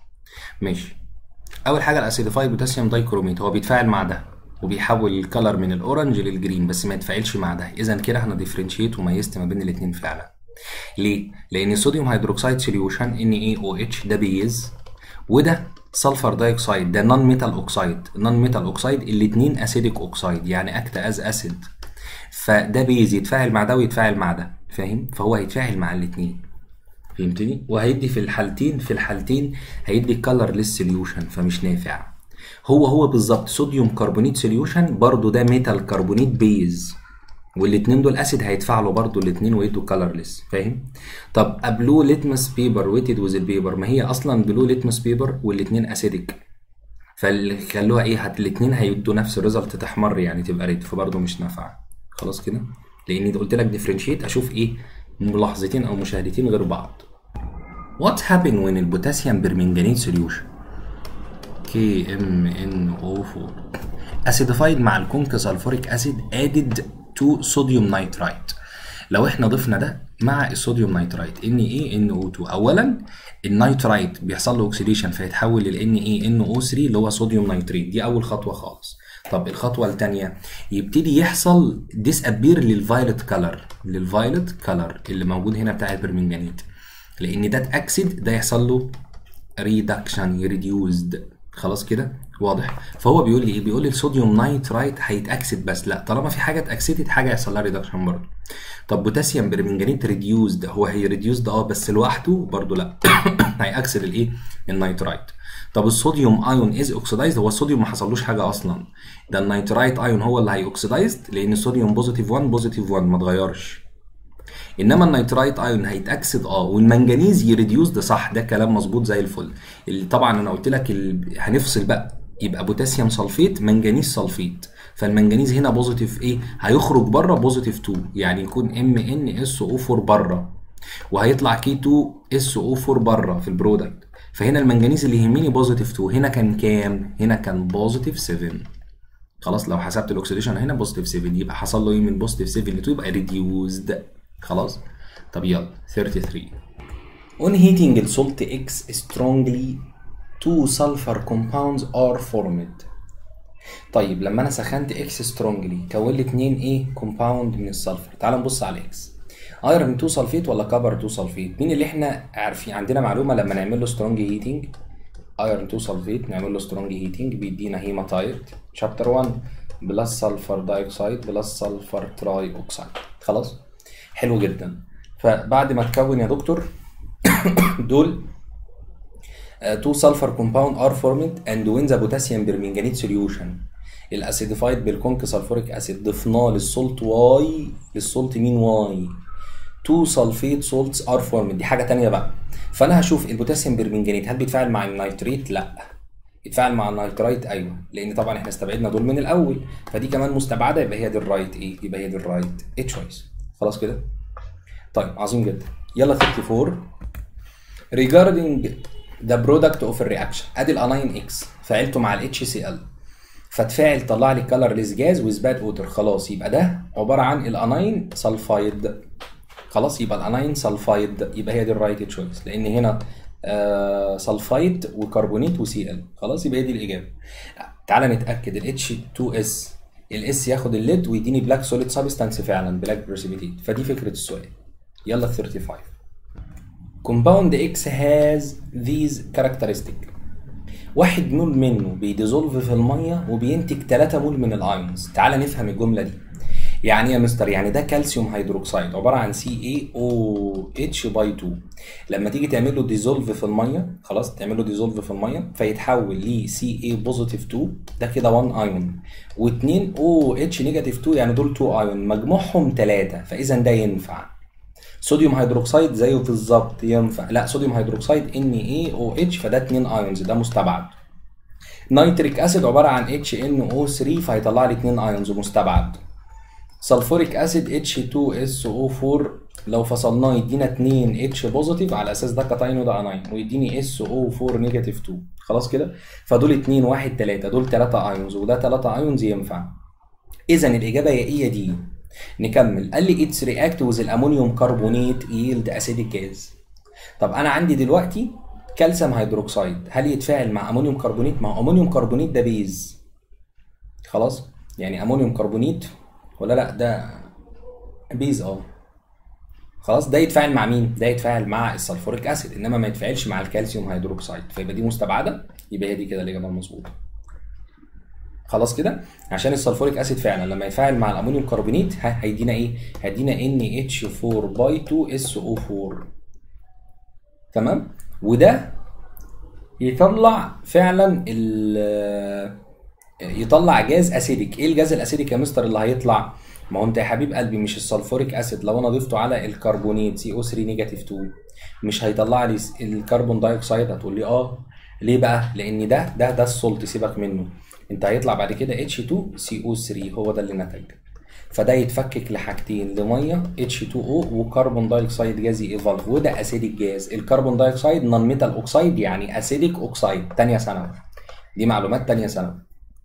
ماشي اول حاجه الاسيديفايد بوتاسيوم دايكروميت هو بيتفاعل مع ده وبيحول الكلر من الاورنج للجرين بس ما يتفاعلش مع ده اذا كده احنا ديفرنشيت وميزت ما بين الاثنين فعلا ليه لان الصوديوم هيدروكسيد سوليوشن NaOH ده بيز وده سلفر دايوكسيد ده نون ميتال اوكسيد نون ميتال اوكسيد الاثنين اسيديك اوكسيد يعني اكت از اسيد فده بيز يتفاعل مع ده ويتفاعل مع ده فاهم فهو هيتفاعل مع الاثنين فهمتني وهيدي في الحالتين في الحالتين هيدي كلر للسوليوشن فمش نافع هو هو بالظبط صوديوم كربونيت سوليوشن برضو ده ميتال كربونيت بيز والاتنين دول اسيد هيتفاعلوا برضو الاتنين ويدوا كلرلس فاهم طب بلو ليتمس بيبر ويتد ويز البيبر ما هي اصلا بلو ليتمس بيبر والاتنين اسيدك فاللي خلوها ايه هت الاتنين هيدوا نفس الريزلت تحمر يعني تبقى ريد فبرضه مش نافعه خلاص كده لاني قلت لك ديفرنشيت اشوف ايه ملاحظتين او مشاهدتين غير بعض What happened when البوتاسيوم برمنجانيت solution KMNO4 acidified مع الكونك سلفوريك اسيد added to sodium nitrite لو احنا ضفنا ده مع الصوديوم نيترايت NaNO2 اولا النيترايت بيحصل له اوكسيديشن فيتحول لل NaNO3 اللي هو صوديوم نيتريت دي اول خطوه خالص طب الخطوه الثانيه يبتدي يحصل ديس ابير للفايلت كلر للفايلت كلر اللي موجود هنا بتاع البرمنجانيت لان ده اتاكسد ده يحصل له ريدكشن ريديوزد خلاص كده واضح فهو بيقول لي ايه بيقول لي الصوديوم نايترايت هيتاكسد بس لا طالما في حاجه اتاكسدت حاجه يحصل لها ريدكشن برضه طب بوتاسيوم برمنجانيت ريديوزد هو هي ريديوزد اه بس لوحده برضه لا هيأكسد الايه النيترايت طب الصوديوم ايون از اوكسيدايزد هو الصوديوم ما حصلوش حاجه اصلا ده النيترايت ايون هو اللي هيوكسيدايزد لان الصوديوم بوزيتيف 1 بوزيتيف 1 ما اتغيرش انما النيترايت ايون هيتاكسد اه والمنجنيز يريديوس ده صح ده كلام مظبوط زي الفل اللي طبعا انا قلت لك ال... هنفصل بقى يبقى بوتاسيوم سلفيت منجنيز سلفيت فالمنجنيز هنا بوزيتيف ايه هيخرج بره بوزيتيف 2 يعني يكون ام ان اس او 4 بره وهيطلع كي 2 اس او 4 بره في البرودكت فهنا المنجنيز اللي يهمني بوزيتيف 2 هنا كان كام هنا كان بوزيتيف 7 خلاص لو حسبت الاكسيديشن هنا بوزيتيف 7 يبقى حصل له ايه من بوزيتيف 7 ل 2 يبقى ريديوزد خلاص طب يلا 33 On heating the salt X strongly two sulfur compounds are formed طيب لما انا سخنت اكس سترونجلي كون لي اتنين ايه كومباوند من السلفر تعال نبص على اكس ايرون 2 سلفيت ولا كبر 2 سلفيت مين اللي احنا عارفين عندنا معلومه لما نعمل له سترونج هيتنج ايرون 2 سلفيت نعمل له سترونج هيتنج بيدينا هيماتايت شابتر 1 بلس سلفر دايوكسيد بلس سلفر تراي اوكسيد خلاص حلو جدا فبعد ما تكون يا دكتور دول two sulfur compound are formed and when the potassium permanganate solution الاسيديفايد بالكونك سلفوريك اسيد ضفناه للسولت واي للسولت مين واي تو سلفيت سولتس ار فورمد دي حاجه تانية بقى فانا هشوف البوتاسيوم بيرمنجانيت هل بيتفاعل مع النيتريت لا يتفاعل مع النيترايت ايوه لان طبعا احنا استبعدنا دول من الاول فدي كمان مستبعده يبقى هي دي الرايت ايه يبقى هي دي الرايت ايه تشويس خلاص كده طيب عظيم جدا يلا 34 regarding the product of a reaction ادي الاناين اكس فعلته مع الاتش سي ال فتفاعل طلع لي كلرليس جاز ويز باد اوتر خلاص يبقى ده عباره عن الاناين سلفايد خلاص يبقى الاناين سلفايد يبقى هي دي الرايت تشويس لان هنا آه سلفايد وكربونيت وسي ال خلاص يبقى هي دي الاجابه تعالى نتاكد الاتش 2 اس الاس ياخد الليد ويديني بلاك سوليد سبستانس فعلا بلاك بريسيبيتيت فدي فكره السؤال يلا 35 compound X has these characteristic واحد مول منه بيديزولف في الميه وبينتج 3 مول من الايونز تعال نفهم الجمله دي يعني ايه يا مستر يعني ده كالسيوم هيدروكسيد عباره عن سي اي او اتش باي 2 لما تيجي تعمل له ديزولف في الميه خلاص تعمل له ديزولف في الميه فيتحول ل سي اي بوزيتيف 2 ده كده 1 ايون و2 او اتش نيجاتيف 2 يعني دول 2 ايون مجموعهم 3 فاذا ده ينفع صوديوم هيدروكسيد زيه بالظبط ينفع لا صوديوم هيدروكسيد ان اي او اتش فده 2 ايونز ده مستبعد نيتريك اسيد عباره عن اتش ان او 3 فهيطلع لي 2 ايونز مستبعد سلفوريك اسيد اتش 2 اس او 4 لو فصلناه يدينا 2 اتش بوزيتيف على اساس ده كاتاين وده اناين ويديني اس او 4 نيجاتيف 2 خلاص كده فدول 2 1 3 دول 3 ايونز وده 3 ايونز ينفع اذا الاجابه يا ايه يا دي نكمل قال لي اتس رياكت وذ الامونيوم كربونيت يلد اسيديك جاز طب انا عندي دلوقتي كالسيوم هيدروكسيد هل يتفاعل مع امونيوم كربونيت ما هو امونيوم كربونيت ده بيز خلاص يعني امونيوم كربونيت ولا لا ده بيز اه خلاص ده يتفاعل مع مين ده يتفاعل مع السلفوريك اسيد انما ما يتفاعلش مع الكالسيوم هيدروكسيد فيبقى دي مستبعده يبقى هي دي كده الاجابه المظبوطه خلاص كده عشان السلفوريك اسيد فعلا لما يفاعل مع الامونيوم كربونيت هيدينا ايه هيدينا ان اتش 4 باي 2 اس او 4 تمام وده يطلع فعلا ال يطلع جاز اسيديك ايه الجاز الاسيديك يا مستر اللي هيطلع ما هو انت يا حبيب قلبي مش السلفوريك اسيد لو انا ضفته على الكربونيت سي او 3 نيجاتيف 2 مش هيطلع لي الكربون دايوكسيد هتقول لي اه ليه بقى لان ده ده ده السولت سيبك منه انت هيطلع بعد كده H2CO3 هو ده اللي نتج فده يتفكك لحاجتين لميه H2O وكربون دايوكسيد جازي ايفالف وده اسيديك جاز الكربون دايوكسيد نون ميتال اوكسيد يعني اسيديك اوكسيد تانية ثانوي دي معلومات تانية ثانوي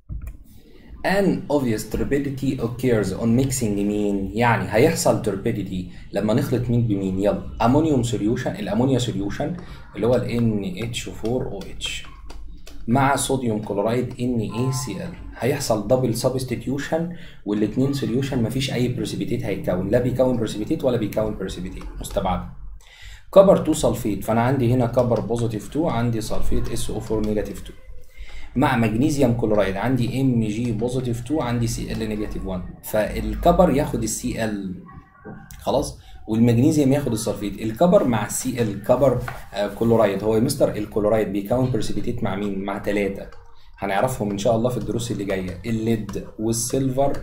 An obvious turbidity occurs on mixing مين؟ يعني هيحصل turbidity لما نخلط مين بمين؟ يلا امونيوم سوليوشن الامونيا سوليوشن اللي هو ال NH4OH مع صوديوم كلورايد NaCl هيحصل دبل سبستيتيوشن والاثنين سوليوشن مفيش اي بريسيبيتيت هيتكون لا بيكون بريسيبيتيت ولا بيكون بريسيبيتيت مستبعد كبر 2 سلفيت فانا عندي هنا كبر بوزيتيف 2 عندي سلفيت SO4 نيجاتيف 2 مع مغنيسيوم كلورايد عندي ام جي بوزيتيف 2 عندي سي ال نيجاتيف 1 فالكبر ياخد السي ال خلاص والمغنيسيوم ياخد السلفيت الكبر مع السي ال كبر آه كلورايد هو يا مستر الكلورايد بيكون برسيبيتيت مع مين مع ثلاثه هنعرفهم ان شاء الله في الدروس اللي جايه الليد والسيلفر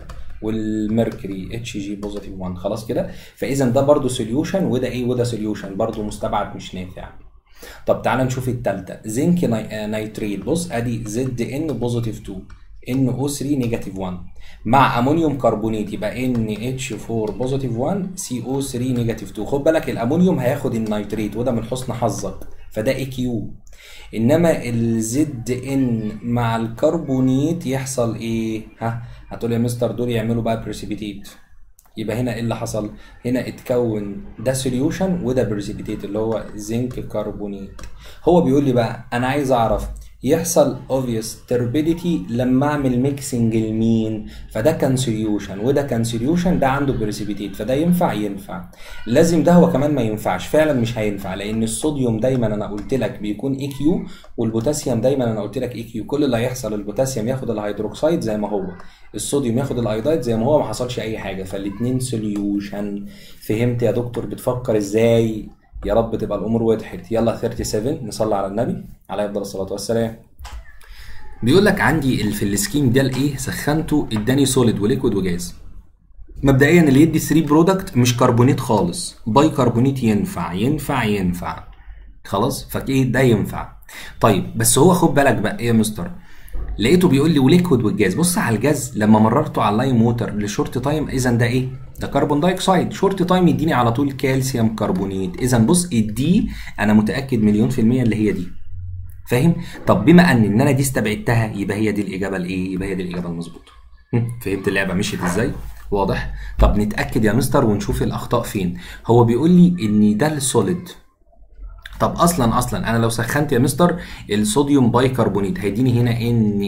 والميركوري اتش جي بوزيتيف 1 خلاص كده فاذا ده برضو سوليوشن وده ايه وده سوليوشن برضو مستبعد مش نافع طب تعالى نشوف الثالثه زنك ناي- نايتريت بص ادي زد ان بوزيتيف 2 ان او 3 نيجاتيف 1 مع امونيوم كربونيت يبقى ان اتش 4 بوزيتيف 1 سي او 3 نيجاتيف 2 خد بالك الامونيوم هياخد النيتريت وده من حسن حظك فده اي كيو انما الزد ان مع الكربونيت يحصل ايه ها هتقول يا مستر دول يعملوا بقى بريسيبيتيت يبقى هنا ايه اللي حصل هنا اتكون ده سوليوشن وده بريسيبيتيت اللي هو زنك كربونيت هو بيقول لي بقى انا عايز اعرف يحصل obvious turbidity لما اعمل ميكسنج لمين فده كان سوليوشن وده كان سوليوشن ده عنده بريسيبيتيت فده ينفع ينفع لازم ده هو كمان ما ينفعش فعلا مش هينفع لان الصوديوم دايما انا قلت لك بيكون اي كيو والبوتاسيوم دايما انا قلت لك اي كيو كل اللي هيحصل البوتاسيوم ياخد الهيدروكسيد زي ما هو الصوديوم ياخد الايودايد زي ما هو ما حصلش اي حاجه فالاتنين سوليوشن فهمت يا دكتور بتفكر ازاي يا رب تبقى الامور وضحت يلا 37 نصلي على النبي عليه افضل الصلاه والسلام بيقول لك عندي ال- في السكيم ده الايه سخنته اداني سوليد وليكويد وجاز مبدئيا اللي يدي 3 برودكت مش كربونيت خالص باي كربونيت ينفع ينفع ينفع خلاص فايه ده ينفع طيب بس هو خد بالك بقى ايه يا مستر لقيته بيقول لي وليكويد والجاز بص على الجاز لما مررته على اللايم ووتر لشورت تايم اذا ده ايه ده كربون دايوكسيد شورت تايم يديني على طول كالسيوم كربونيت اذا بص الدي انا متاكد مليون في الميه اللي هي دي فاهم طب بما ان ان انا دي استبعدتها يبقى هي دي الاجابه الايه يبقى هي دي الاجابه المظبوطه هم، فهمت اللعبه مشيت ازاي واضح طب نتاكد يا مستر ونشوف الاخطاء فين هو بيقول لي ان ده السوليد طب اصلا اصلا انا لو سخنت يا مستر الصوديوم بايكربونيت هيديني هنا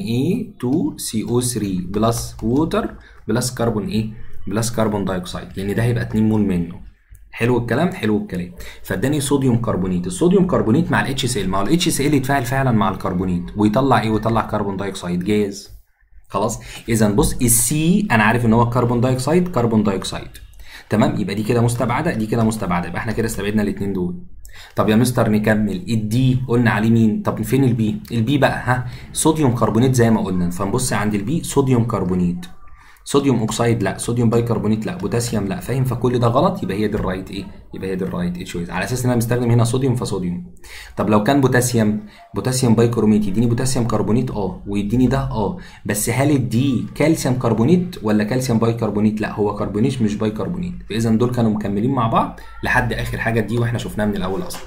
Na2CO3 بلس ووتر بلس كربون ايه بلس كربون دايوكسيد لان ده هيبقى 2 مول منه حلو الكلام حلو الكلام فاداني صوديوم كربونيت الصوديوم كربونيت مع الاتش سي ال ما هو الاتش سي ال يتفاعل فعلا مع الكربونيت ويطلع ايه ويطلع كربون دايوكسيد جاز خلاص اذا بص السي انا عارف ان هو كربون دايوكسيد كربون دايوكسيد تمام يبقى دي كده مستبعده دي كده مستبعده يبقى احنا كده استبعدنا الاثنين دول طب يا مستر نكمل الدي قلنا عليه مين طب فين البي البي بقى ها صوديوم كربونيت زي ما قلنا فنبص عند البي صوديوم كربونيت صوديوم اوكسايد لا صوديوم بايكربونيت لا بوتاسيوم لا فاهم فكل ده غلط يبقى هي دي الرايت ايه يبقى هي دي الرايت ايه تشويس على اساس ان انا مستخدم هنا صوديوم فصوديوم طب لو كان بوتاسيوم بوتاسيوم بايكروميت يديني بوتاسيوم كربونيت اه ويديني ده اه بس هل الدي كالسيوم كربونيت ولا كالسيوم بايكربونيت لا هو كربونيت مش بايكربونيت فاذا دول كانوا مكملين مع بعض لحد اخر حاجه دي واحنا شفناها من الاول اصلا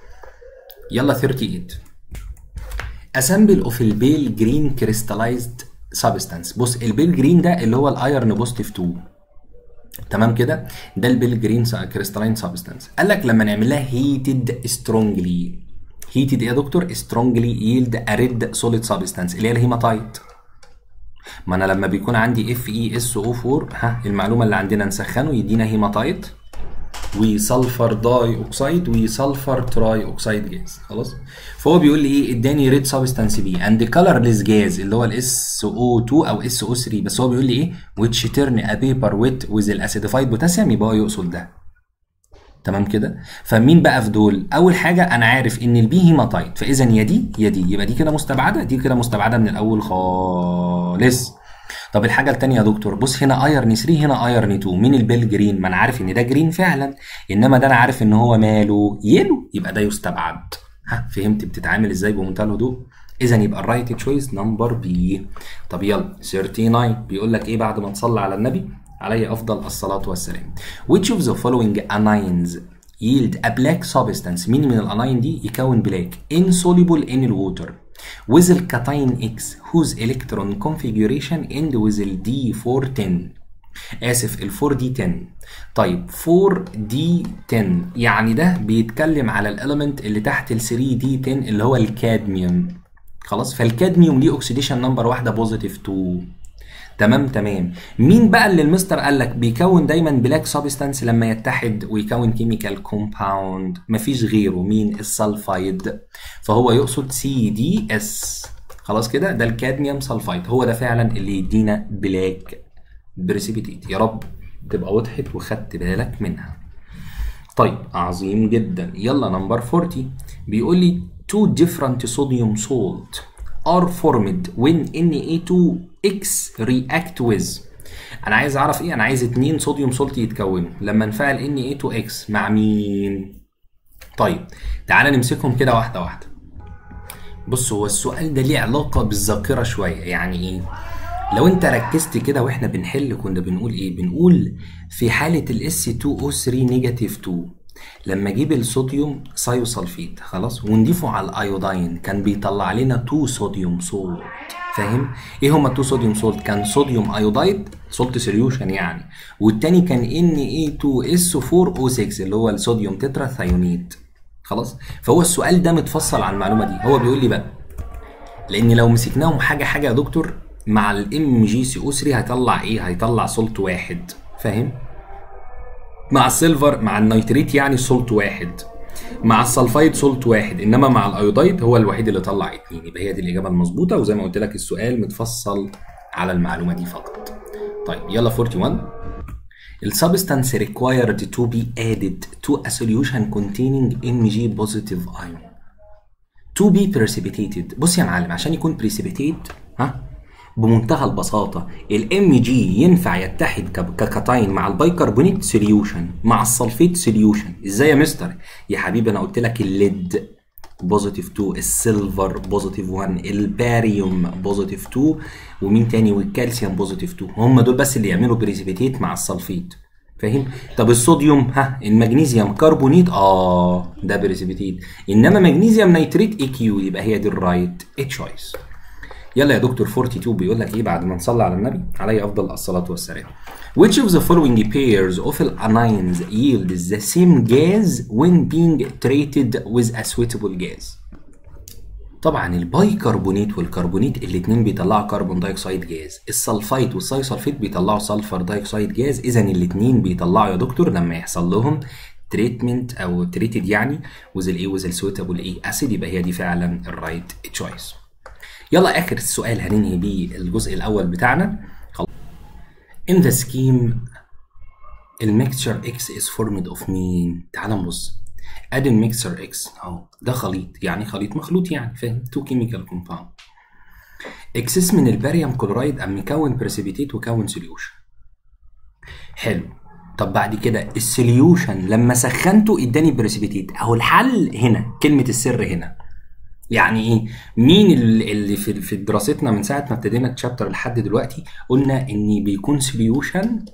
يلا 38 اسامبل اوف البيل جرين كريستالايزد سبستانس بص البيل جرين ده اللي هو الايرن بوزيتيف 2 تمام كده ده البيل جرين كريستالين سبستانس قال لك لما نعمل لها هيتد سترونجلي هيتد ايه يا دكتور سترونجلي يلد اريد سوليد سبستانس اللي هي الهيماتايت ما انا لما بيكون عندي اف اي اس او 4 ها المعلومه اللي عندنا نسخنه يدينا هيماتايت وسلفر داي اوكسايد وسلفر تراي اوكسايد جاز خلاص فهو بيقول لي ايه اداني ريد سبستانس بي اند كلرليس جاز اللي هو الاس او 2 او اس او 3 بس هو بيقول لي ايه which turn a paper wet with الاسيديفايد بوتاسيوم يبقى هو يقصد ده تمام كده فمين بقى في دول اول حاجه انا عارف ان البي هيماتايت فاذا يا دي يا دي يبقى دي كده مستبعده دي كده مستبعده من الاول خالص طب الحاجه الثانيه يا دكتور بص هنا ايرن 3 هنا ايرن 2 مين البيل جرين ما انا عارف ان ده جرين فعلا انما ده انا عارف ان هو ماله يلو يبقى ده يستبعد ها فهمت بتتعامل ازاي بمنتهى الهدوء اذا يبقى الرايت تشويس نمبر بي طب يلا 39 بيقول لك ايه بعد ما تصلي على النبي عليه افضل الصلاه والسلام which of the following anions yield a black substance مين من الاناين دي يكون بلاك insoluble in الووتر with الكاتاين X whose electron configuration end with ال D410 آسف ال 4D10 طيب 4D10 يعني ده بيتكلم على الاليمنت اللي تحت ال 3D10 اللي هو الكادميوم خلاص فالكادميوم ليه اوكسيديشن نمبر واحده بوزيتيف 2 تمام تمام مين بقى اللي المستر قال لك بيكون دايما بلاك سبستانس لما يتحد ويكون كيميكال كومباوند مفيش غيره مين السلفايد فهو يقصد سي دي اس خلاص كده ده الكادميوم سلفايد هو ده فعلا اللي يدينا بلاك بريسيبيتيت يا رب تبقى وضحت وخدت بالك منها طيب عظيم جدا يلا نمبر 40 بيقول لي two different sodium salt are formed when Na2X react with انا عايز اعرف ايه انا عايز اتنين صوديوم سولت يتكونوا لما نفعل Na2X مع مين طيب تعالى نمسكهم كده واحده واحده بص هو السؤال ده ليه علاقه بالذاكره شويه يعني ايه لو انت ركزت كده واحنا بنحل كنا بنقول ايه بنقول في حاله ال S2O3 نيجاتيف 2 لما اجيب الصوديوم سايوسلفيت خلاص ونضيفه على الايودين كان بيطلع لنا 2 صوديوم سولت فاهم ايه هما 2 صوديوم سولت كان صوديوم ايودايد سولت سوليوشن يعني والتاني كان Na2SO4O6 اللي هو الصوديوم تترا ثايونيت خلاص فهو السؤال ده متفصل عن المعلومه دي هو بيقول لي بقى لان لو مسكناهم حاجه حاجه يا دكتور مع الام جي سي او 3 هيطلع ايه هيطلع سولت واحد فاهم مع السيلفر مع النيتريت يعني سولت واحد مع السلفايد سولت واحد انما مع الايودايد هو الوحيد اللي طلع اتنين يبقى هي دي الاجابه المظبوطه وزي ما قلت لك السؤال متفصل على المعلومه دي فقط طيب يلا 41 The substance required to be added to a solution containing Mg positive ion to be precipitated بص يا معلم عشان يكون precipitate ها بمنتهى البساطة الام جي ينفع يتحد ك- ككاتاين مع البيكربونات سوليوشن مع السلفيت سوليوشن ازاي يا مستر يا حبيبي انا قلت لك الليد بوزيتيف 2 السيلفر بوزيتيف 1 الباريوم بوزيتيف 2 ومين تاني والكالسيوم بوزيتيف 2 هم دول بس اللي يعملوا بريسيبيتيت مع السلفيت فاهم طب الصوديوم ها المغنيسيوم كربونيت اه ده بريسيبيتيت انما مغنيسيوم نيتريت اي كيو يبقى هي دي الرايت تشويس يلا يا دكتور 42 بيقول لك ايه بعد ما نصلي على النبي عليه افضل الصلاه والسلام which of the following pairs of anions yields the same gas when being treated with a suitable gas طبعا البايكربونات والكربونات الاثنين بيطلعوا كربون دايوكسيد جاز السلفايت والسايسلفيت بيطلعوا سلفر دايوكسيد جاز اذا الاثنين بيطلعوا يا دكتور لما يحصل لهم تريتمنت او تريتد يعني وذ الايه وذ السويتابل ايه اسيد يبقى هي دي فعلا الرايت تشويس يلا اخر السؤال هننهي بيه الجزء الاول بتاعنا خلاص. in the scheme الميكتشر اكس is formed of مين تعال نبص ادي الميكسر اكس اهو ده خليط يعني خليط مخلوط يعني فاهم تو كيميكال كومباوند اكسس من الباريوم كلورايد قام مكون بريسيبيتيت وكون سوليوشن حلو طب بعد كده السوليوشن لما سخنته اداني بريسيبيتيت اهو الحل هنا كلمه السر هنا يعني ايه مين اللي اللي في في دراستنا من ساعه ما ابتدينا الشابتر لحد دلوقتي قلنا ان بيكون سوليوشن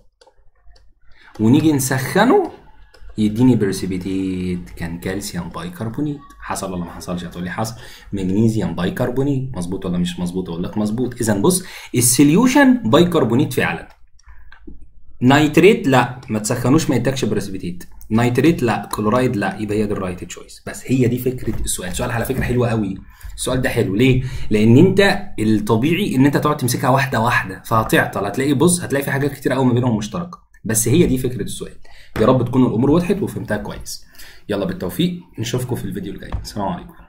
ونيجي نسخنه يديني بريسيبيتيت كان كالسيوم بايكربونيت حصل ولا ما حصلش هتقول لي حصل مغنيسيوم بايكربونيت مظبوط ولا مش مظبوط اقول لك مظبوط اذا بص السوليوشن بايكربونيت فعلا نايتريت لا ما تسخنوش ما يدكش بريسبيتيت نايتريت لا كلورايد لا يبقى هي دي الرايت تشويس بس هي دي فكره السؤال السؤال على فكره حلو قوي السؤال ده حلو ليه لان انت الطبيعي ان انت تقعد تمسكها واحده واحده فهتعطل هتلاقي بص هتلاقي في حاجات كتير قوي ما بينهم مشتركه بس هي دي فكره السؤال يا رب تكون الامور وضحت وفهمتها كويس يلا بالتوفيق نشوفكم في الفيديو الجاي السلام عليكم